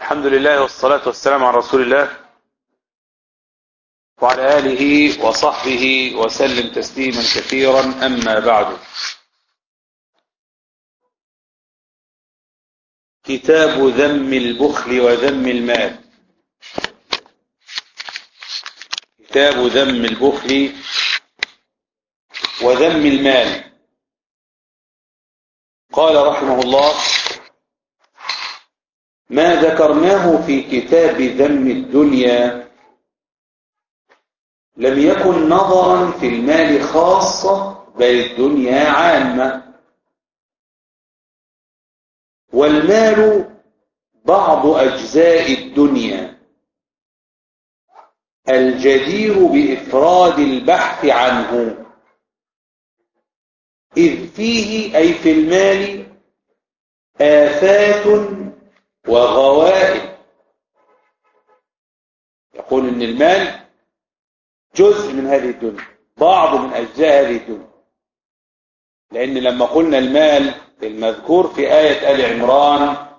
الحمد لله والصلاة والسلام على رسول الله وعلى آله وصحبه وسلم تسليما كثيرا أما بعد كتاب ذم البخل وذم المال كتاب ذم البخل وذم المال قال رحمه الله ما ذكرناه في كتاب ذم الدنيا لم يكن نظرا في المال خاصة بل الدنيا عامة والمال بعض أجزاء الدنيا الجدير بإفراد البحث عنه إذ فيه أي في المال آفات وغوائل يقول ان المال جزء من هذه الدنيا بعض من اجزاء هذه الدنيا لان لما قلنا المال المذكور في آية آل عمران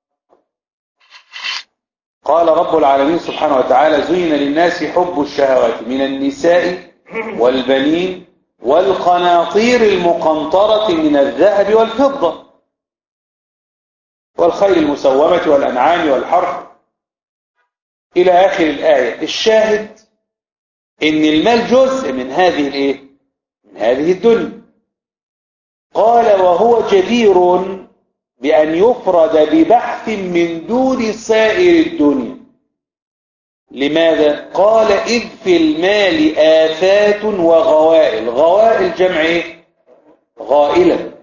قال رب العالمين سبحانه وتعالى زين للناس حب الشهوات من النساء والبنين والقناطير المقنطرة من الذهب والفضة والخيل المسومة والأنعام والحرث إلى آخر الآية الشاهد إن المال جزء من هذه الإيه؟ من هذه الدنيا قال وهو جدير بأن يفرد ببحث من دون سائر الدنيا لماذا؟ قال إذ في المال آفات وغوائل غوائل جمع إيه؟ غائلة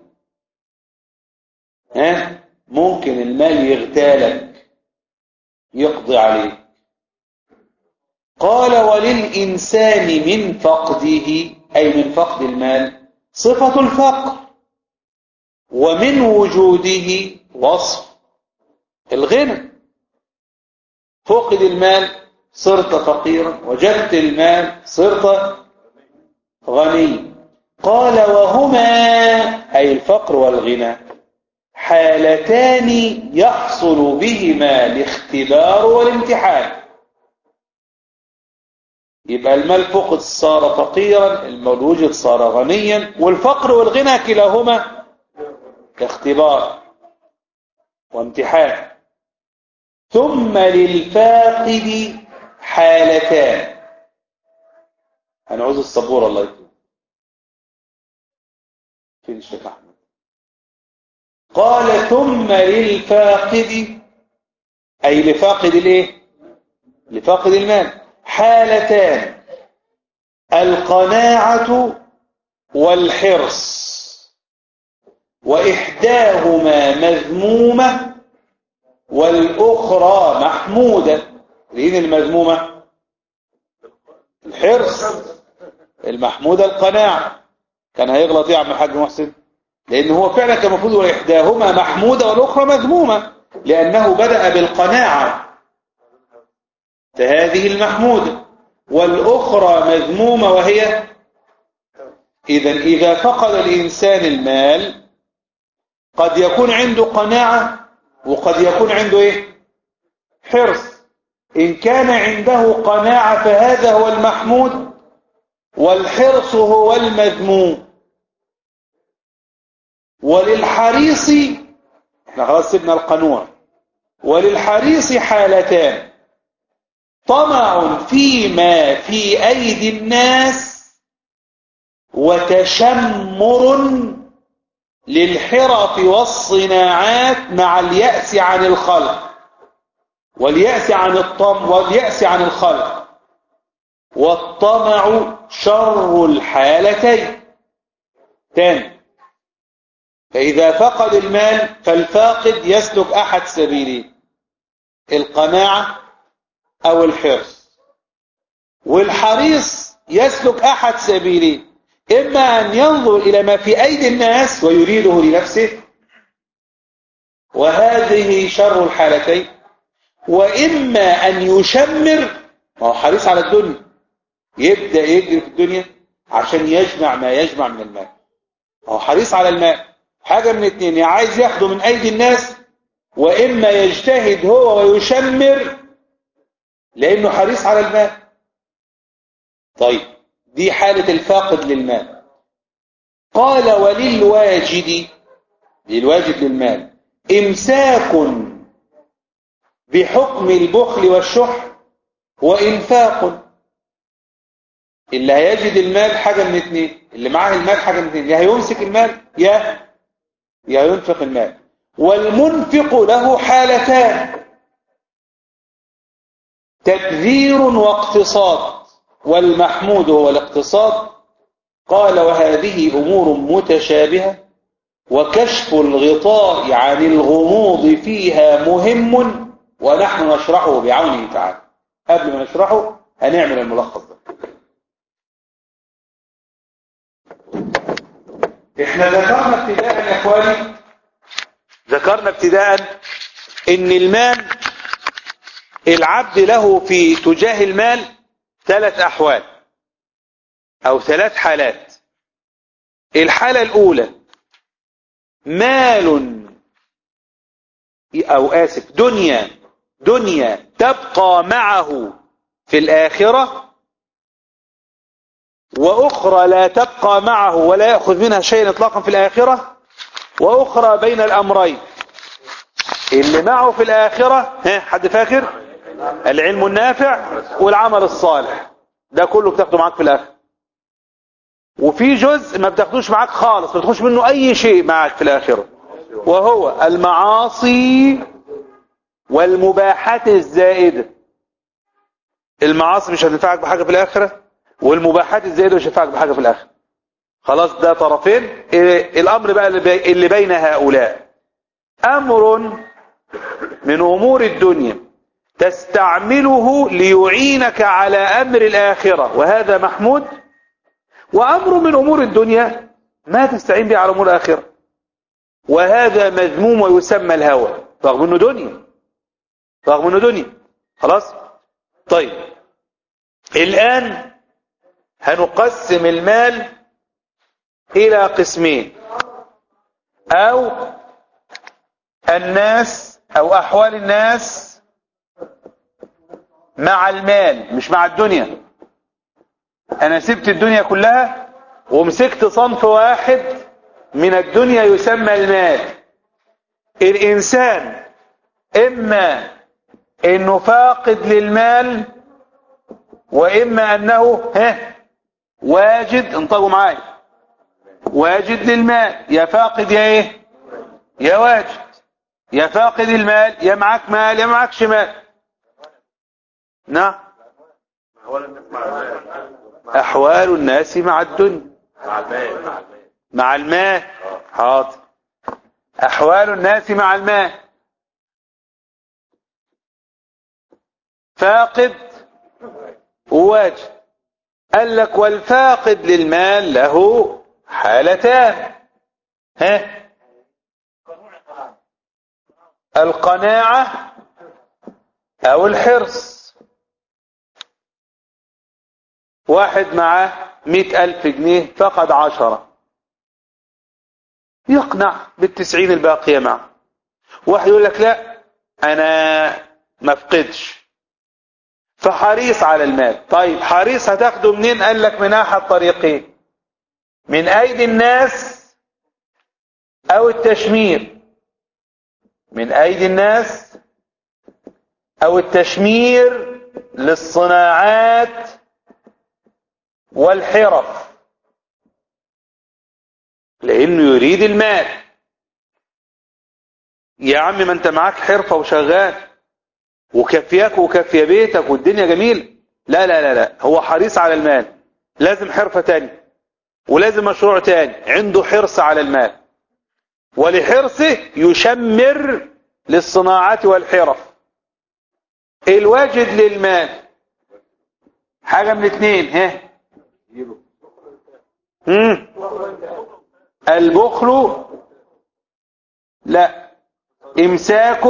ها؟ ممكن المال يغتالك يقضي عليك قال وللإنسان من فقده أي من فقد المال صفة الفقر ومن وجوده وصف الغنى فقد المال صرت فقيرا وجدت المال صرت غني قال وهما أي الفقر والغنى حالتان يحصل بهما الاختبار والامتحان يبقى المال فقد صار فقيرا المال وجد صار غنيا والفقر والغنى كلاهما اختبار وامتحان ثم للفاقد حالتان هنعوز الصبور الله يكرمك فين الشيخ احمد قال ثم للفاقد أي لفاقد الايه لفاقد المال حالتان القناعة والحرص وإحداهما مذمومة والأخرى محمودة لين المذمومة الحرص المحمودة القناعة كان هيغلط يا عم الحاج محسن لأن هو فعلا كان المفروض إحداهما محمودة والأخرى مذمومة لأنه بدأ بالقناعة فهذه المحمودة والأخرى مذمومة وهي إذا إذا فقد الإنسان المال قد يكون عنده قناعة وقد يكون عنده إيه؟ حرص إن كان عنده قناعة فهذا هو المحمود والحرص هو المذموم وللحريص احنا خلاص سيبنا القنوع وللحريص حالتان طمع فيما في أيدي الناس وتشمر للحرف والصناعات مع اليأس عن الخلق واليأس عن الطمع واليأس عن الخلق والطمع شر الحالتين تاني فإذا فقد المال فالفاقد يسلك أحد سبيلين القناعة أو الحرص والحريص يسلك أحد سبيلين إما أن ينظر إلى ما في أيدي الناس ويريده لنفسه وهذه شر الحالتين وإما أن يشمر ما هو حريص على الدنيا يبدأ يجري في الدنيا عشان يجمع ما يجمع من المال هو حريص على المال حاجة من اتنين يا عايز ياخده من أيدي الناس وإما يجتهد هو ويشمر لأنه حريص على المال طيب دي حالة الفاقد للمال قال وللواجد للواجد للمال إمساك بحكم البخل والشح وإنفاق اللي هيجد المال حاجة من اتنين اللي معاه المال حاجة من اتنين يا هيمسك المال يا يا ينفق المال والمنفق له حالتان تبذير واقتصاد والمحمود هو الاقتصاد قال وهذه أمور متشابهة وكشف الغطاء عن الغموض فيها مهم ونحن نشرحه بعونه تعالى قبل ما نشرحه هنعمل الملخص ده احنا ذكرنا ابتداء يا اخواني ذكرنا ابتداء ان المال العبد له في تجاه المال ثلاث احوال او ثلاث حالات الحالة الاولى مال او اسف دنيا دنيا تبقى معه في الاخرة واخرى لا تبقى معه ولا يأخذ منها شيئا اطلاقا في الاخرة واخرى بين الامرين اللي معه في الاخرة ها حد فاكر العلم النافع والعمل الصالح ده كله بتاخده معاك في الاخر وفي جزء ما بتاخدوش معاك خالص ما بتاخدش منه اي شيء معاك في الاخره وهو المعاصي والمباحات الزائده المعاصي مش هتنفعك بحاجه في الاخره والمباحات الزائده مش هتنفعك بحاجه في الاخره خلاص ده طرفين الامر بقى اللي بين هؤلاء امر من امور الدنيا تستعمله ليعينك على امر الاخره وهذا محمود وامر من امور الدنيا ما تستعين به على امور الاخره وهذا مذموم ويسمى الهوى رغم انه دنيا رغم انه دنيا خلاص طيب الان هنقسم المال الى قسمين او الناس او احوال الناس مع المال مش مع الدنيا انا سبت الدنيا كلها ومسكت صنف واحد من الدنيا يسمى المال الانسان اما انه فاقد للمال واما انه ها واجد انطقوا معايا واجد للمال يا فاقد يا ايه يا واجد يا فاقد المال يا معاك مال يا معاكش مال نعم احوال الناس مع الدنيا مع المال حاضر احوال الناس مع المال فاقد وواجد قال لك والفاقد للمال له حالتان ها القناعة او الحرص واحد معاه مئة ألف جنيه فقد عشرة يقنع بالتسعين الباقية معه واحد يقول لك لا أنا ما فقدش فحريص على المال طيب حريص هتاخده منين قال لك من أحد طريقين من أيدي الناس أو التشمير من أيدي الناس أو التشمير للصناعات والحرف لانه يريد المال يا عم ما انت معاك حرفة وشغال وكفياك وكفي بيتك والدنيا جميل لا لا لا لا هو حريص على المال لازم حرفة تاني ولازم مشروع تاني عنده حرص على المال ولحرصه يشمر للصناعات والحرف الواجد للمال حاجة من اتنين ها مم. البخل لا امساك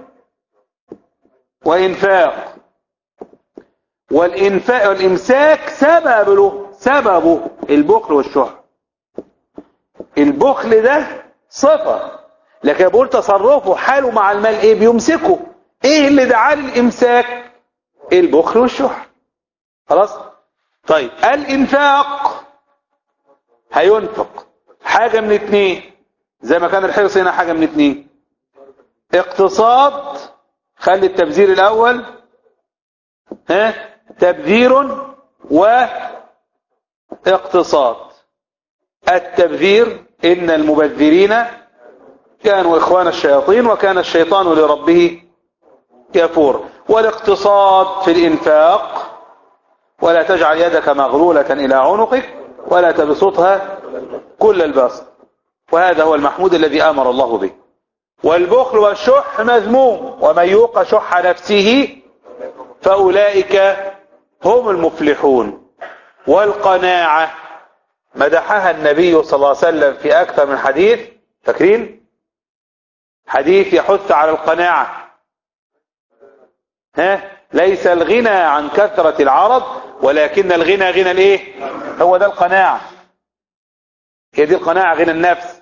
وانفاق والانفاق والامساك سبب له سببه البخل والشح البخل ده صفة لكن بقول تصرفه حاله مع المال ايه بيمسكه ايه اللي دعاه للامساك البخل والشح خلاص طيب الانفاق هينفق حاجة من اتنين زي ما كان الحرص هنا حاجة من اتنين اقتصاد خلي التبذير الاول ها تبذير واقتصاد التبذير ان المبذرين كانوا اخوان الشياطين وكان الشيطان لربه كفور والاقتصاد في الانفاق ولا تجعل يدك مغلولة الى عنقك ولا تبسطها كل البسط وهذا هو المحمود الذي امر الله به والبخل والشح مذموم ومن يوق شح نفسه فأولئك هم المفلحون والقناعة مدحها النبي صلى الله عليه وسلم في أكثر من حديث فاكرين حديث يحث على القناعة ها ليس الغنى عن كثرة العرض ولكن الغنى غنى الايه هو ده القناعة هي دي القناعة غنى النفس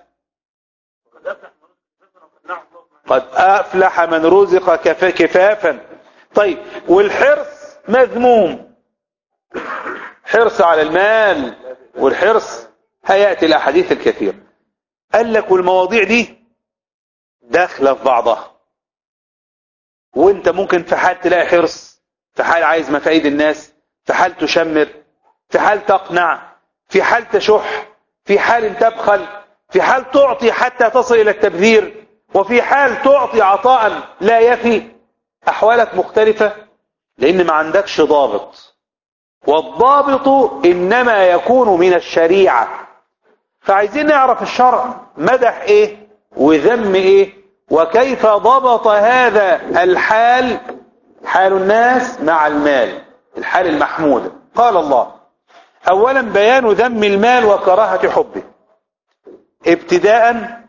قد أفلح من رزق كف- كفافا طيب والحرص مذموم حرص على المال والحرص هيأتي الأحاديث الكثيرة قال لك والمواضيع دي داخلة في بعضها وانت ممكن في حال تلاقي حرص في حال عايز مفايد الناس في حال تشمر في حال تقنع في حال تشح في حال تبخل في حال تعطي حتى تصل إلى التبذير وفي حال تعطي عطاء لا يفي أحوالك مختلفة لأن ما عندكش ضابط والضابط إنما يكون من الشريعة فعايزين نعرف الشرع مدح إيه وذم إيه وكيف ضبط هذا الحال حال الناس مع المال الحال المحمود قال الله أولا بيان ذم المال وكراهة حبه ابتداء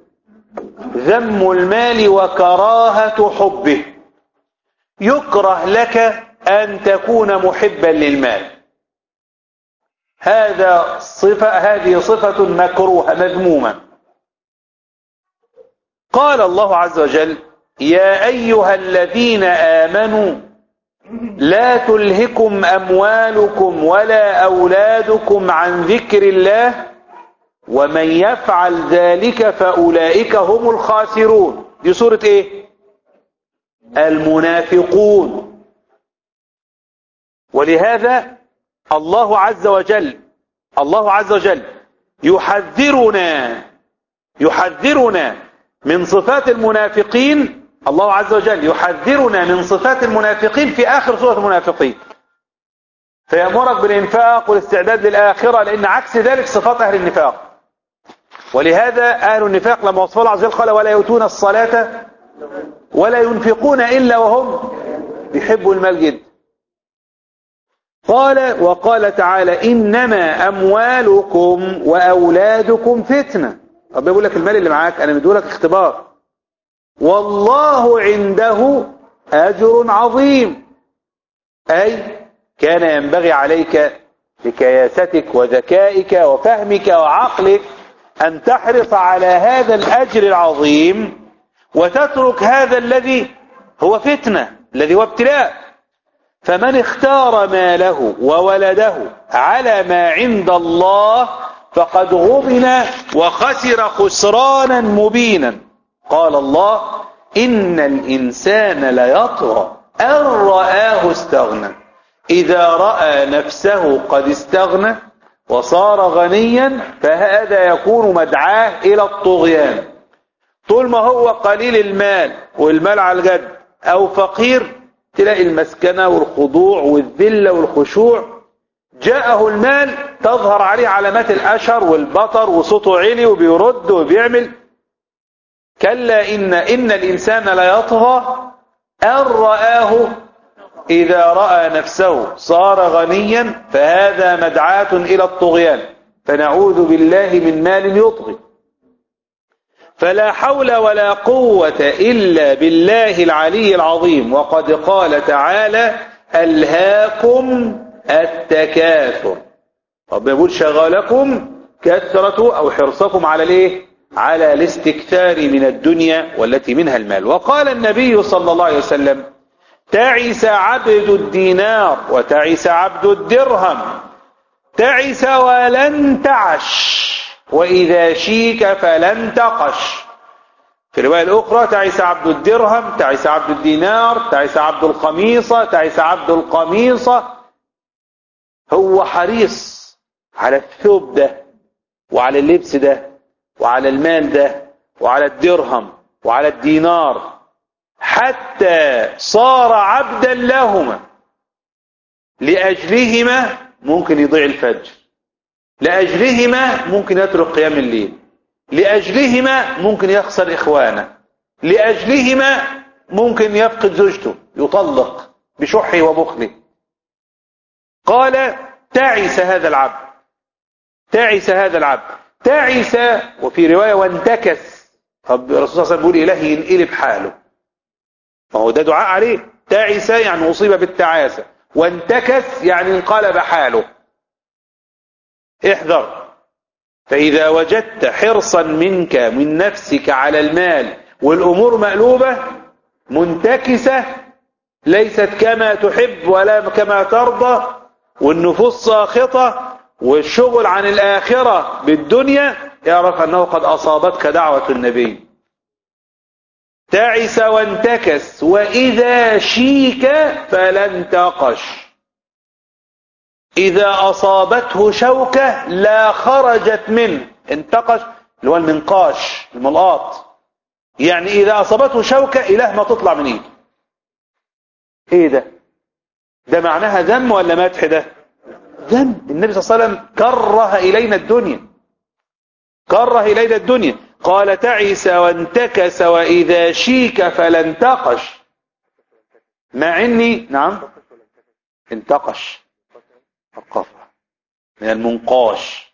ذم المال وكراهة حبه يكره لك أن تكون محبا للمال هذا صفة هذه صفة مكروهة مذمومة قال الله عز وجل يا أيها الذين آمنوا لا تلهكم أموالكم ولا أولادكم عن ذكر الله ومن يفعل ذلك فأولئك هم الخاسرون دي سورة ايه المنافقون ولهذا الله عز وجل الله عز وجل يحذرنا يحذرنا من صفات المنافقين الله عز وجل يحذرنا من صفات المنافقين في آخر سورة المنافقين فيأمرك بالإنفاق والاستعداد للآخرة لأن عكس ذلك صفات أهل النفاق ولهذا أهل النفاق لما وصف الله عز وجل قال ولا يؤتون الصلاة ولا ينفقون إلا وهم يحبوا المال جدا قال وقال تعالى إنما أموالكم وأولادكم فتنة طب يقول لك المال اللي معاك أنا مديهولك اختبار والله عنده أجر عظيم أي كان ينبغي عليك بكياستك وذكائك وفهمك وعقلك أن تحرص على هذا الأجر العظيم وتترك هذا الذي هو فتنة الذي هو ابتلاء فمن اختار ماله وولده على ما عند الله فقد غبن وخسر خسرانا مبينا قال الله إن الإنسان ليطغى أن رآه استغنى إذا رأى نفسه قد استغنى وصار غنيا فهذا يكون مدعاه إلى الطغيان طول ما هو قليل المال والمال على الجد أو فقير تلاقي المسكنة والخضوع والذلة والخشوع جاءه المال تظهر عليه علامات الأشر والبطر وصوته عالي وبيرد وبيعمل كلا إن, إن الإنسان لا يطغى أن رآه إذا رأى نفسه صار غنيا فهذا مدعاة إلى الطغيان فنعوذ بالله من مال يطغي فلا حول ولا قوة إلا بالله العلي العظيم وقد قال تعالى ألهاكم التكاثر طب يقول شغالكم كثرة أو حرصكم على الايه على الاستكثار من الدنيا والتي منها المال وقال النبي صلى الله عليه وسلم تعس عبد الدينار وتعس عبد الدرهم تعس ولن تعش وإذا شيك فلن تقش في الرواية الأخرى تعس عبد الدرهم تعس عبد الدينار تعس عبد الخميصة تعس عبد القميصة هو حريص على الثوب ده وعلى اللبس ده وعلى المال ده وعلى الدرهم وعلى الدينار حتى صار عبدا لهما لأجلهما ممكن يضيع الفجر لأجلهما ممكن يترك قيام الليل لأجلهما ممكن يخسر إخوانه لأجلهما ممكن يفقد زوجته يطلق بشحه وبخله قال تعس هذا العبد تعس هذا العبد تعس وفي رواية وانتكس طب الرسول صلى الله عليه وسلم بيقول إلهي ينقلب حاله ما هو ده دعاء عليه تعس يعني أصيب بالتعاسة وانتكس يعني انقلب حاله احذر فإذا وجدت حرصا منك من نفسك على المال والأمور مقلوبة منتكسة ليست كما تحب ولا كما ترضى والنفوس ساخطة والشغل عن الآخرة بالدنيا يعرف أنه قد أصابتك دعوة النبي تعس وانتكس وإذا شيك فلن تقش إذا أصابته شوكة لا خرجت منه انتقش اللي هو المنقاش الملقاط يعني إذا أصابته شوكة إله ما تطلع من إيده إيه ده ده معناها ذم ولا مدح ده ذم النبي صلى الله عليه وسلم كره إلينا الدنيا كره إلينا الدنيا قال تعس وانتكس وإذا شيك فلن تقش مع إني نعم انتقش ثقافة من المنقاش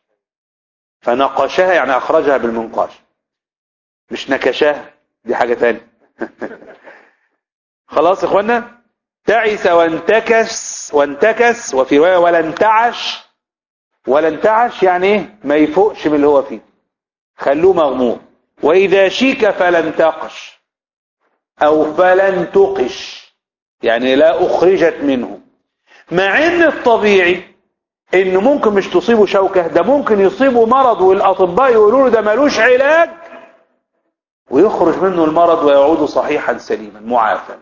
فنقشها يعني أخرجها بالمنقاش مش نكشها دي حاجة ثانيه خلاص يا اخوانا تعس وانتكس وانتكس وفي رواية ولن تعش ولن تعش يعني ايه ما يفوقش من اللي هو فيه خلوه مغموم وإذا شيك فلن تقش أو فلن تقش يعني لا أخرجت منه مع ان الطبيعي انه ممكن مش تصيبه شوكة ده ممكن يصيبه مرض والاطباء يقولوا له ده ملوش علاج ويخرج منه المرض ويعود صحيحا سليما معافى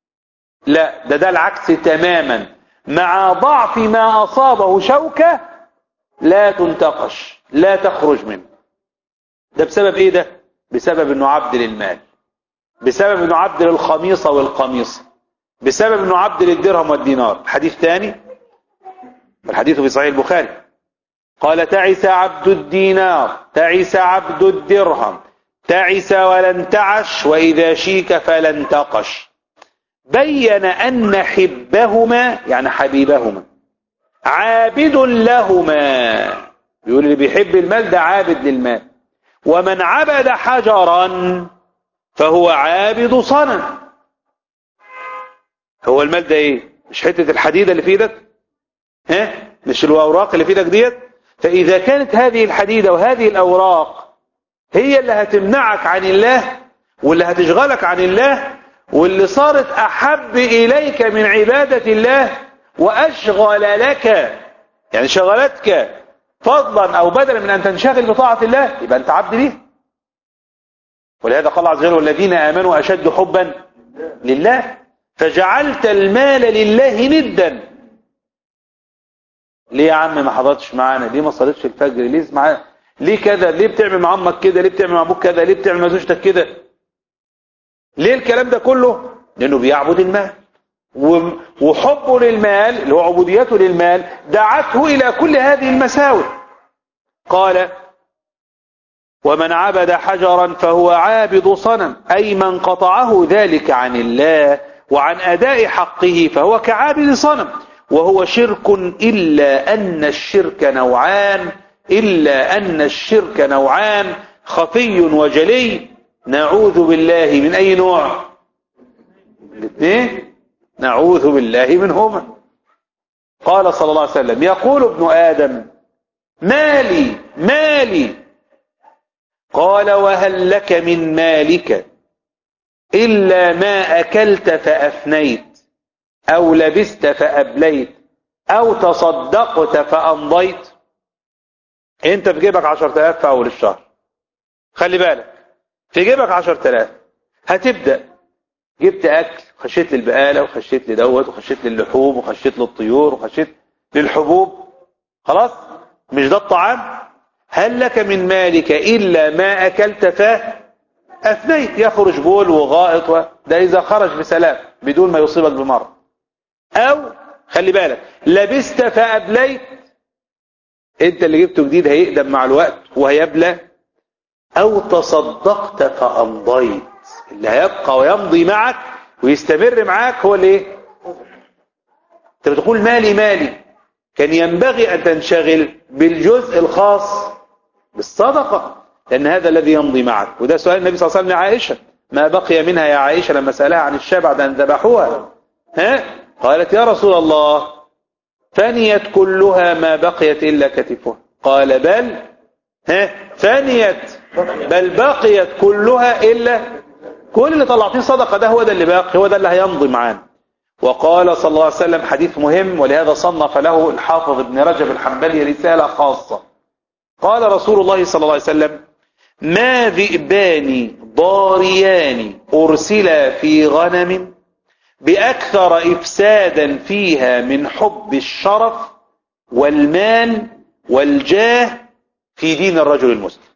لا ده ده العكس تماما مع ضعف ما اصابه شوكة لا تنتقش لا تخرج منه ده بسبب ايه ده بسبب انه عبد للمال بسبب انه عبد للخميصة والقميصة بسبب انه عبد للدرهم والدينار حديث ثاني الحديث في صحيح البخاري قال تعس عبد الدينار تعس عبد الدرهم تعس ولن تعش وإذا شيك فلن تقش بين أن حبهما يعني حبيبهما عابد لهما يقول اللي بيحب المال ده عابد للمال ومن عبد حجرا فهو عابد صنم هو المال ده ايه مش حتة الحديدة اللي في ايدك ها مش الاوراق اللي في ايدك ديت فاذا كانت هذه الحديدة وهذه الاوراق هي اللي هتمنعك عن الله واللي هتشغلك عن الله واللي صارت احب اليك من عبادة الله واشغل لك يعني شغلتك فضلا او بدلا من ان تنشغل بطاعة الله يبقى انت عبد ليه ولهذا قال عز وجل والذين امنوا اشد حبا لله فجعلت المال لله ندا ليه يا عم ما حضرتش معانا ليه ما صليتش الفجر ليه معانا ليه كذا ليه بتعمل مع امك كده ليه بتعمل مع ابوك كذا ليه بتعمل مع زوجتك كده ليه الكلام ده كله لانه بيعبد المال وحبه للمال اللي هو عبوديته للمال دعته الى كل هذه المساوئ قال ومن عبد حجرا فهو عابد صنم اي من قطعه ذلك عن الله وعن أداء حقه فهو كعابد صنم وهو شرك إلا أن الشرك نوعان إلا أن الشرك نوعان خفي وجلي نعوذ بالله من أي نوع الاثنين نعوذ بالله منهما قال صلى الله عليه وسلم يقول ابن آدم مالي مالي قال وهل لك من مالك إلا ما أكلت فأفنيت أو لبست فأبليت أو تصدقت فأمضيت أنت في جيبك عشر تلاف في أول الشهر خلي بالك في جيبك عشر تلاف هتبدأ جبت أكل خشيت للبقالة وخشيت لدوت وخشيت للحوم وخشيت للطيور وخشيت للحبوب خلاص مش ده الطعام هل لك من مالك إلا ما أكلت فأفنيت يخرج بول وغائط و... ده إذا خرج بسلام بدون ما يصيبك بمرض أو خلي بالك لبست فأبليت انت اللي جبته جديد هيقدم مع الوقت وهيبلى أو تصدقت فأمضيت اللي هيبقى ويمضي معك ويستمر معاك هو الايه انت بتقول مالي مالي كان ينبغي أن تنشغل بالجزء الخاص بالصدقة لأن هذا الذي يمضي معك وده سؤال النبي صلى الله عليه وسلم لعائشة ما بقي منها يا عائشة لما سألها عن الشاة بعد أن ذبحوها ها قالت يا رسول الله فنيت كلها ما بقيت إلا كتفها قال بل ها فنيت بل بقيت كلها إلا كل اللي طلعتيه صدقة ده هو ده اللي باقي هو ده اللي هيمضي معانا وقال صلى الله عليه وسلم حديث مهم ولهذا صنف له الحافظ ابن رجب الحنبلي رسالة خاصة قال رسول الله صلى الله عليه وسلم ما ذئبان ضاريان أرسلا في غنم بأكثر إفسادا فيها من حب الشرف والمال والجاه في دين الرجل المسلم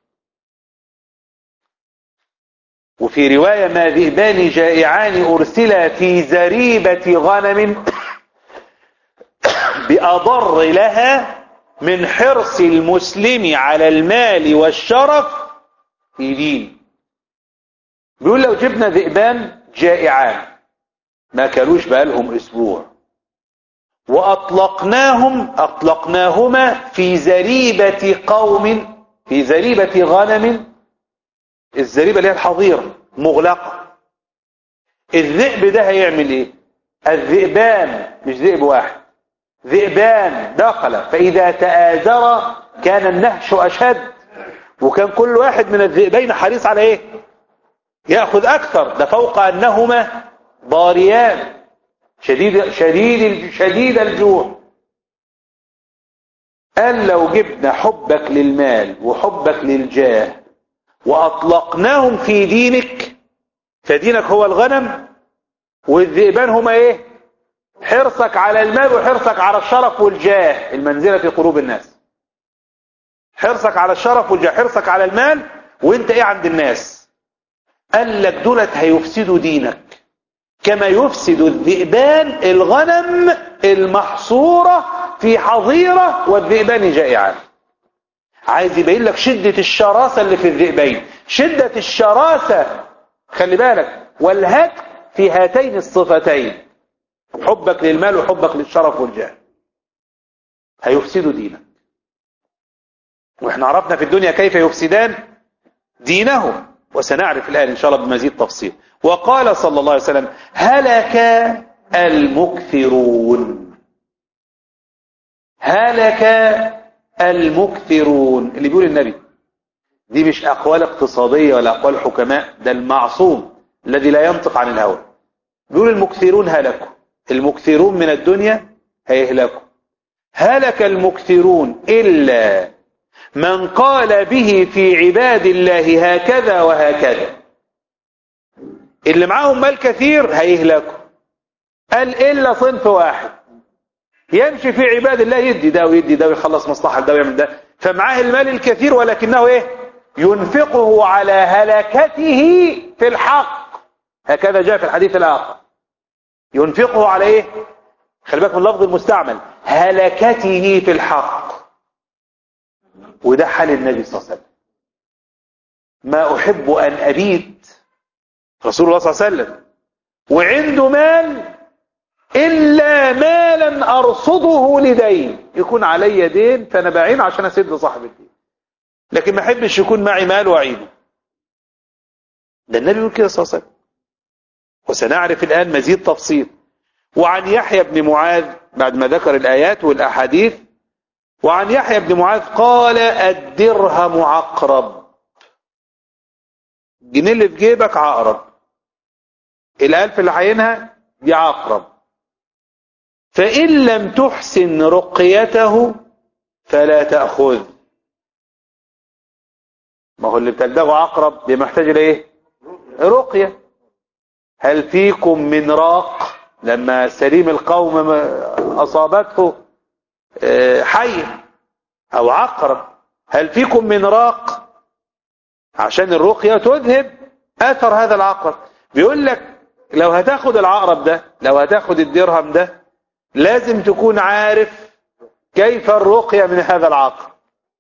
وفي رواية ما ذئبان جائعان أرسلا في زريبة غنم بأضر لها من حرص المسلم على المال والشرف في دين بيقول لو جبنا ذئبان جائعان ما كانوش بقالهم اسبوع واطلقناهم اطلقناهما في زريبة قوم في زريبة غنم الزريبة اللي هي الحظيرة مغلقة الذئب ده هيعمل ايه الذئبان مش ذئب واحد ذئبان دخل فاذا تآزر كان النهش اشد وكان كل واحد من الذئبين حريص على ايه يأخذ اكثر ده فوق انهما ضاريان شديد شديد شديد الجوع قال لو جبنا حبك للمال وحبك للجاه واطلقناهم في دينك فدينك هو الغنم والذئبان هما ايه حرصك على المال وحرصك على الشرف والجاه المنزلة في قلوب الناس حرصك على الشرف والجاه حرصك على المال وانت ايه عند الناس قال لك دولت هيفسدوا دينك كما يفسد الذئبان الغنم المحصورة في حظيرة والذئبان جائعان عايز يبين لك شدة الشراسة اللي في الذئبين شدة الشراسة خلي بالك والهتك في هاتين الصفتين حبك للمال وحبك للشرف والجاه هيفسدوا دينك واحنا عرفنا في الدنيا كيف يفسدان دينهم وسنعرف الآن إن شاء الله بمزيد تفصيل وقال صلى الله عليه وسلم هلك المكثرون هلك المكثرون اللي بيقول النبي دي مش أقوال اقتصادية ولا أقوال حكماء ده المعصوم الذي لا ينطق عن الهوى بيقول المكثرون هلكوا المكثرون من الدنيا هيهلكوا هلك المكثرون إلا من قال به في عباد الله هكذا وهكذا اللي معاهم مال كثير هيهلكوا قال إلا صنف واحد يمشي في عباد الله يدي ده ويدي ده ويخلص مصلحة ده ويعمل ده فمعاه المال الكثير ولكنه ايه ينفقه على هلكته في الحق هكذا جاء في الحديث الآخر ينفقه على ايه خلي بالك من اللفظ المستعمل هلكته في الحق وده حال النبي صلى الله عليه وسلم ما أحب أن أبيت رسول الله صلى الله عليه وسلم وعنده مال إلا مالا أرصده لدين يكون علي دين فأنا بعين عشان أسد صاحب الدين لكن ما أحبش يكون معي مال وأعينه ده النبي يقول كده صلى الله عليه وسلم وسنعرف الآن مزيد تفصيل وعن يحيى بن معاذ بعد ما ذكر الآيات والأحاديث وعن يحيى بن معاذ قال الدرهم عقرب الجنيه اللي في جيبك عقرب الألف اللي عينها دي عقرب فإن لم تحسن رقيته فلا تأخذ ما هو اللي بتلدغه عقرب دي محتاج لايه رقية هل فيكم من راق لما سليم القوم أصابته حية أو عقرب هل فيكم من راق عشان الرقية تذهب أثر هذا العقرب بيقول لك لو هتاخد العقرب ده لو هتاخد الدرهم ده لازم تكون عارف كيف الرقية من هذا العقرب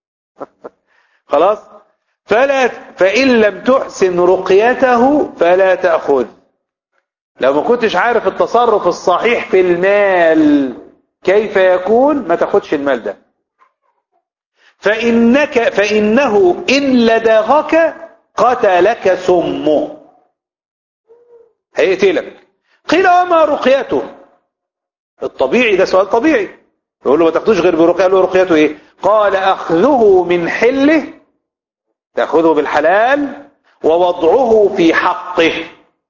خلاص فلا فإن لم تحسن رقيته فلا تأخذ لو ما كنتش عارف التصرف الصحيح في المال كيف يكون ما تاخدش المال ده فإنك فإنه إن لدغك قتلك سمه هيقتلك قيل وما رقيته الطبيعي ده سؤال طبيعي يقول له ما تاخدوش غير برقية له رقيته ايه قال أخذه من حله تأخذه بالحلال ووضعه في حقه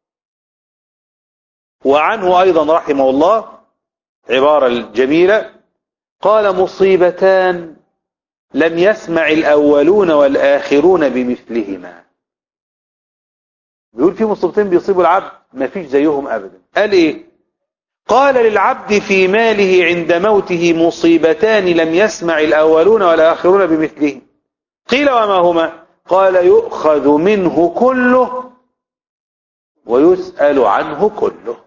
وعنه أيضا رحمه الله عبارة الجميلة قال مصيبتان لم يسمع الأولون والآخرون بمثلهما بيقول في مصيبتين بيصيبوا العبد ما فيش زيهم أبدا قال إيه قال للعبد في ماله عند موته مصيبتان لم يسمع الأولون والآخرون بمثلهم قيل وما هما قال يؤخذ منه كله ويسأل عنه كله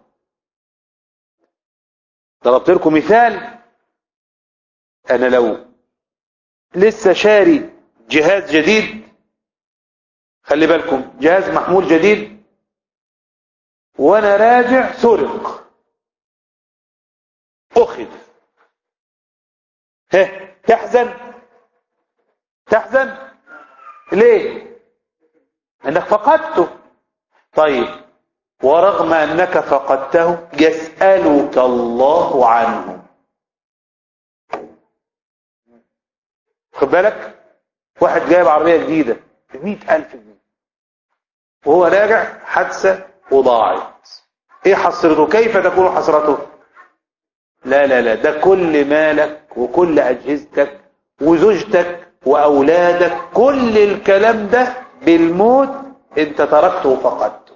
ضربت لكم مثال أنا لو لسه شاري جهاز جديد خلي بالكم جهاز محمول جديد وانا راجع سرق اخذ ها تحزن تحزن ليه انك فقدته طيب ورغم انك فقدته يسألك الله عنه خد بالك واحد جايب عربية جديدة بمئة ألف جنيه وهو راجع حادثة وضاعت ايه حسرته كيف تكون حسرته لا لا لا ده كل مالك وكل أجهزتك وزوجتك وأولادك كل الكلام ده بالموت انت تركته وفقدته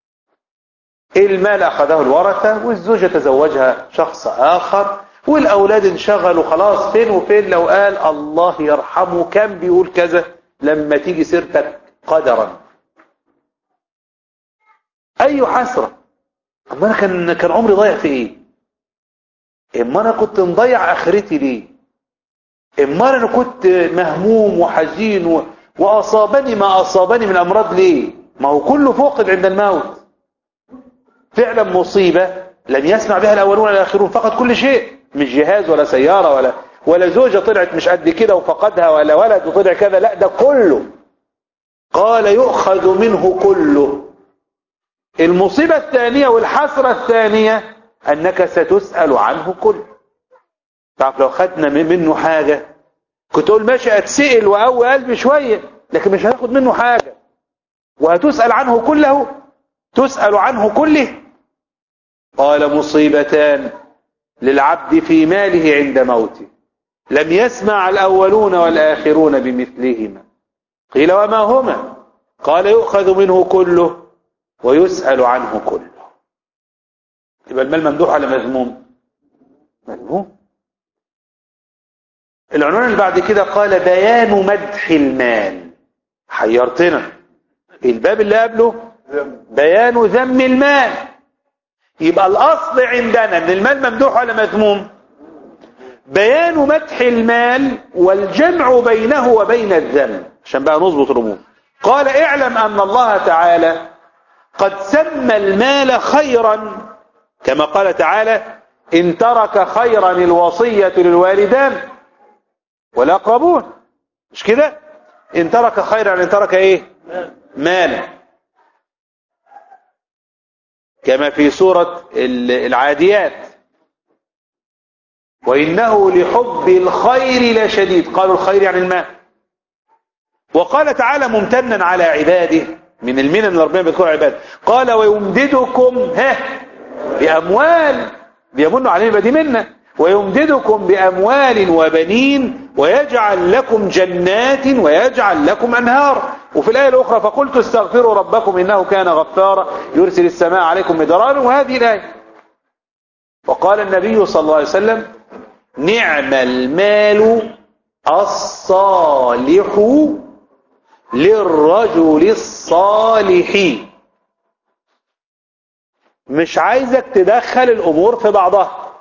المال أخذه الورثة والزوجة تزوجها شخص آخر والأولاد انشغلوا خلاص فين وفين لو قال الله يرحمه كان بيقول كذا لما تيجي سيرتك قدرا أي حسرة أما أنا كان, كان عمري ضايع في إيه إما أنا كنت مضيع آخرتي ليه إما أنا كنت مهموم وحزين و... وأصابني ما أصابني من أمراض ليه ما هو كله فوقد عند الموت فعلا مصيبة لم يسمع بها الأولون والآخرون فقد كل شيء مش جهاز ولا سيارة ولا ولا زوجة طلعت مش قد كده وفقدها ولا ولد وطلع كذا لا ده كله قال يؤخذ منه كله المصيبة الثانية والحسرة الثانية أنك ستسأل عنه كله تعرف لو خدنا منه حاجة كنت أقول ماشي أتسئل وأقوي قلبي شوية لكن مش هاخد منه حاجة وهتسأل عنه كله تسأل عنه كله قال مصيبتان للعبد في ماله عند موته لم يسمع الأولون والآخرون بمثلهما قيل وما هما قال يؤخذ منه كله ويسأل عنه كله يبقى المال ممدوح على مذموم مذموم العنوان اللي بعد كده قال بيان مدح المال حيرتنا الباب اللي قبله بيان ذم المال يبقى الأصل عندنا ان المال ممدوح ولا مذموم بيان مدح المال والجمع بينه وبين الذم عشان بقى نظبط الأمور قال اعلم أن الله تعالى قد سمى المال خيرا كما قال تعالى إن ترك خيرا الوصية للوالدان والأقربون مش كده إن ترك خيرا إن ترك إيه مالا كما في سورة العاديات وإنه لحب الخير لشديد قالوا الخير يعني المال وقال تعالى ممتنا على عباده من المنن اللي ربنا بيذكرها عباد قال ويمددكم ها بأموال بيمنوا علينا يبقى دي منا ويمددكم بأموال وبنين ويجعل لكم جنات ويجعل لكم أنهار وفي الآية الأخرى فقلت استغفروا ربكم إنه كان غفارا يرسل السماء عليكم مدرارا وهذه الآية وقال النبي صلى الله عليه وسلم نعم المال الصالح للرجل الصالح مش عايزك تدخل الأمور في بعضها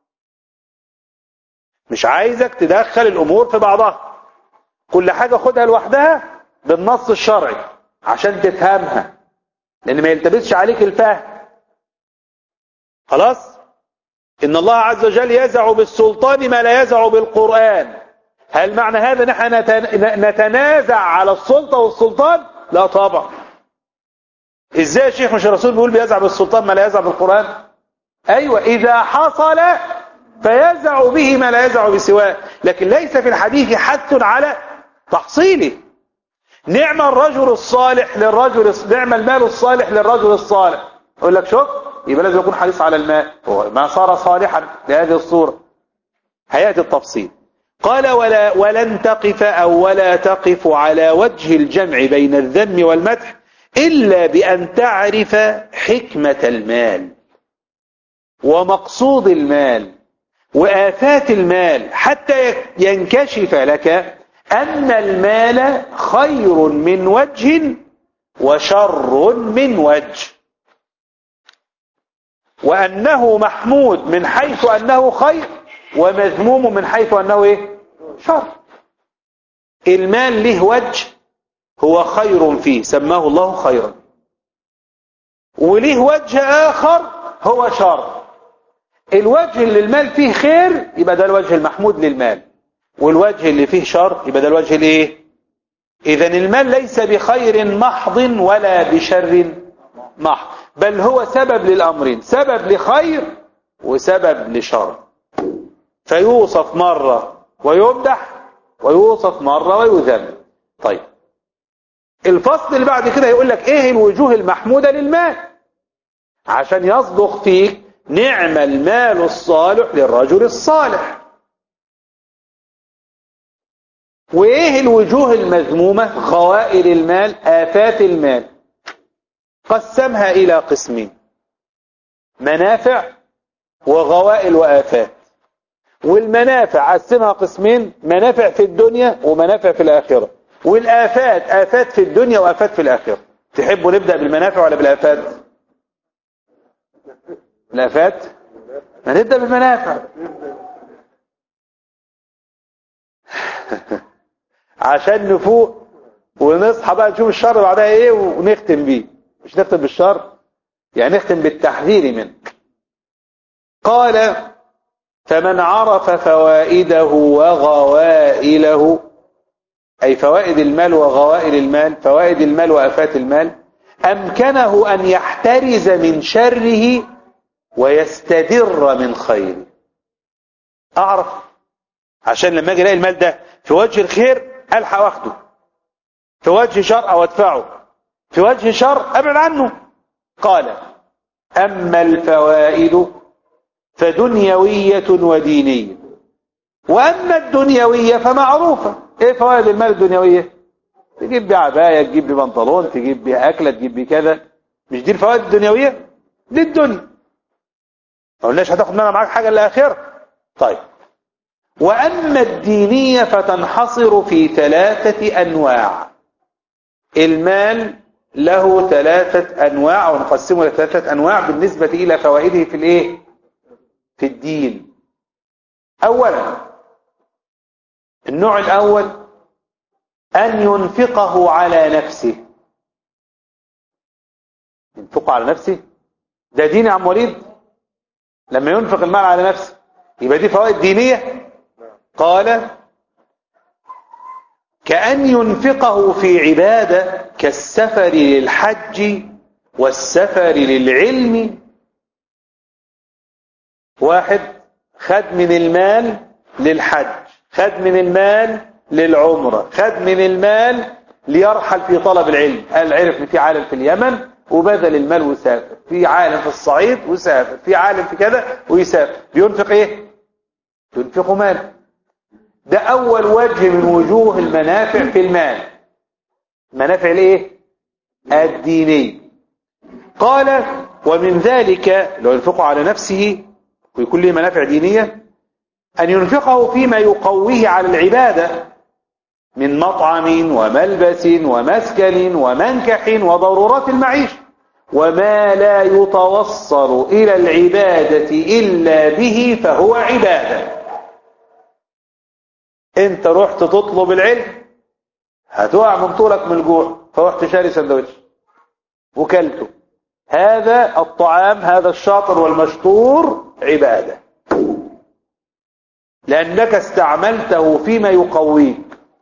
مش عايزك تدخل الأمور في بعضها كل حاجة خدها لوحدها بالنص الشرعي عشان تفهمها لأن ما يلتبسش عليك الفهم خلاص إن الله عز وجل يزع بالسلطان ما لا يزع بالقرآن هل معنى هذا نحن نتنازع على السلطة والسلطان لا طبعا ازاي يا شيخ مش الرسول بيقول بيزع بالسلطان ما لا يزع بالقرآن ايوه اذا حصل فيزع به ما لا يزع بسواه لكن ليس في الحديث حث على تحصيله نعم الرجل الصالح للرجل نعم المال الصالح للرجل الصالح اقول لك شوف يبقى لازم يكون حريص على المال هو ما صار صالحا بهذه الصورة هيأتي التفصيل قال ولا ولن تقف أو ولا تقف على وجه الجمع بين الذم والمدح إلا بأن تعرف حكمة المال ومقصود المال وآفات المال حتى ينكشف لك أن المال خير من وجه وشر من وجه وأنه محمود من حيث أنه خير ومذموم من حيث أنه إيه؟ شر المال له وجه هو خير فيه سماه الله خيرا وله وجه آخر هو شر الوجه اللي المال فيه خير يبقى ده الوجه المحمود للمال والوجه اللي فيه شر يبقى ده الوجه الايه اذا المال ليس بخير محض ولا بشر محض بل هو سبب للأمرين سبب لخير وسبب لشر فيوصف مرة ويمدح ويوصف مرة ويذم طيب الفصل اللي بعد كده يقول لك ايه الوجوه المحمودة للمال عشان يصدق فيك نعم المال الصالح للرجل الصالح وايه الوجوه المذمومة خوائل المال آفات المال قسمها إلى قسمين منافع وغوائل وآفات والمنافع قسمها قسمين منافع في الدنيا ومنافع في الآخرة والآفات آفات في الدنيا وآفات في الآخرة تحبوا نبدأ بالمنافع ولا بالآفات الآفات ما نبدأ بالمنافع عشان نفوق ونصحى بقى نشوف الشر بعدها ايه ونختم بيه مش نختم بالشر يعني نختم بالتحذير منه قال فمن عرف فوائده وغوائله أي فوائد المال وغوائل المال فوائد المال وأفات المال أمكنه أن يحترز من شره ويستدر من خيره أعرف عشان لما أجي ألاقي المال ده في وجه الخير ألحق واخده في وجه شر أو أدفعه في وجه شر أبعد عنه قال أما الفوائد فدنيوية ودينية وأما الدنيوية فمعروفة إيه فوائد المال الدنيوية تجيب بيه عباية تجيب بيه بنطلون تجيب بيه أكلة تجيب بيه كذا مش دي الفوائد الدنيوية دي الدنيا ما قلناش هتاخد منها معاك حاجة للآخرة طيب وأما الدينية فتنحصر في ثلاثة أنواع المال له ثلاثة أنواع ونقسمه إلى ثلاثة أنواع بالنسبة إلى فوائده في الإيه؟ في الدين أولا النوع الأول أن ينفقه على نفسه ينفقه على نفسه ده دين يا عم وليد لما ينفق المال على نفسه يبقى دي فوائد دينية قال كأن ينفقه في عبادة كالسفر للحج والسفر للعلم واحد خد من المال للحج خد من المال للعمرة خد من المال ليرحل في طلب العلم قال عرف ان في عالم في اليمن وبذل المال وسافر في عالم في الصعيد وسافر في عالم في كذا ويسافر بينفق ايه ينفق مال ده اول وجه من وجوه المنافع في المال منافع الايه الدينيه قال ومن ذلك لو ينفقه على نفسه ويكون له منافع دينيه ان ينفقه فيما يقويه على العباده من مطعم وملبس ومسكن ومنكح وضرورات المعيشة وما لا يتوصل إلى العبادة إلا به فهو عبادة انت رحت تطلب العلم هتقع من طولك من الجوع فرحت شاري سندوتش وكلته هذا الطعام هذا الشاطر والمشطور عبادة لأنك استعملته فيما يقويك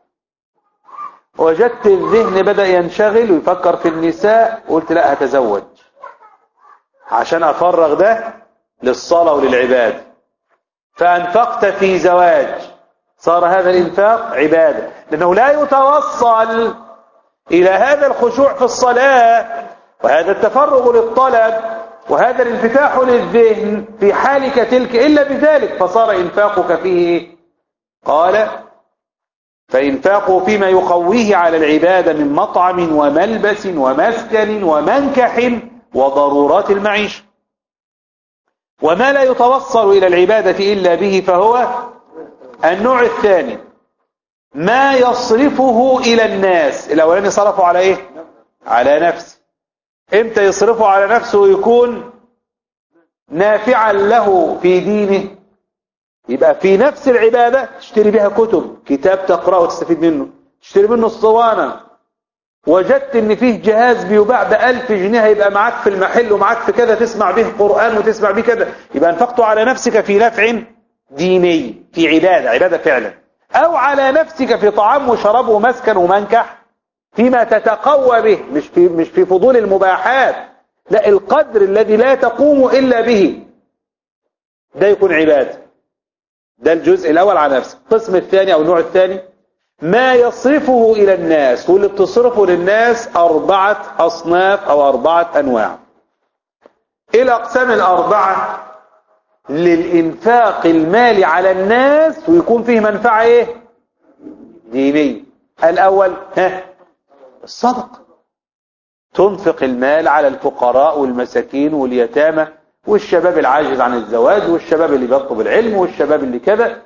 وجدت الذهن بدأ ينشغل ويفكر في النساء قلت لا هتزوج عشان أفرغ ده للصلاة وللعبادة فأنفقت في زواج صار هذا الإنفاق عبادة لأنه لا يتوصل إلى هذا الخشوع في الصلاة وهذا التفرغ للطلب وهذا الانفتاح للذهن في حالك تلك إلا بذلك فصار إنفاقك فيه قال فإنفاقه فيما يقويه على العبادة من مطعم وملبس ومسكن ومنكح وضرورات المعيشة وما لا يتوصل إلى العبادة إلا به فهو النوع الثاني ما يصرفه إلى الناس الأولاني صرفه على إيه؟ على نفسه إمتى يصرفه على نفسه ويكون نافعا له في دينه يبقى في نفس العبادة تشتري بها كتب كتاب تقرأه وتستفيد منه تشتري منه الصوانة وجدت ان فيه جهاز بيباع بألف جنيه هيبقى معاك في المحل ومعاك في كذا تسمع به قرآن وتسمع به كذا يبقى انفقته على نفسك في نفع ديني في عبادة عبادة فعلا او على نفسك في طعام وشراب ومسكن ومنكح فيما تتقوى به مش في, مش في فضول المباحات لا القدر الذي لا تقوم إلا به ده يكون عبادة ده الجزء الأول على نفسه القسم الثاني أو النوع الثاني ما يصرفه إلى الناس واللي بتصرفه للناس أربعة أصناف أو أربعة أنواع الأقسام الأربعة للإنفاق المالي على الناس ويكون فيه منفعة إيه دينية الأول ها الصدقة تنفق المال على الفقراء والمساكين واليتامى والشباب العاجز عن الزواج والشباب اللي بيطلب العلم والشباب اللي كذا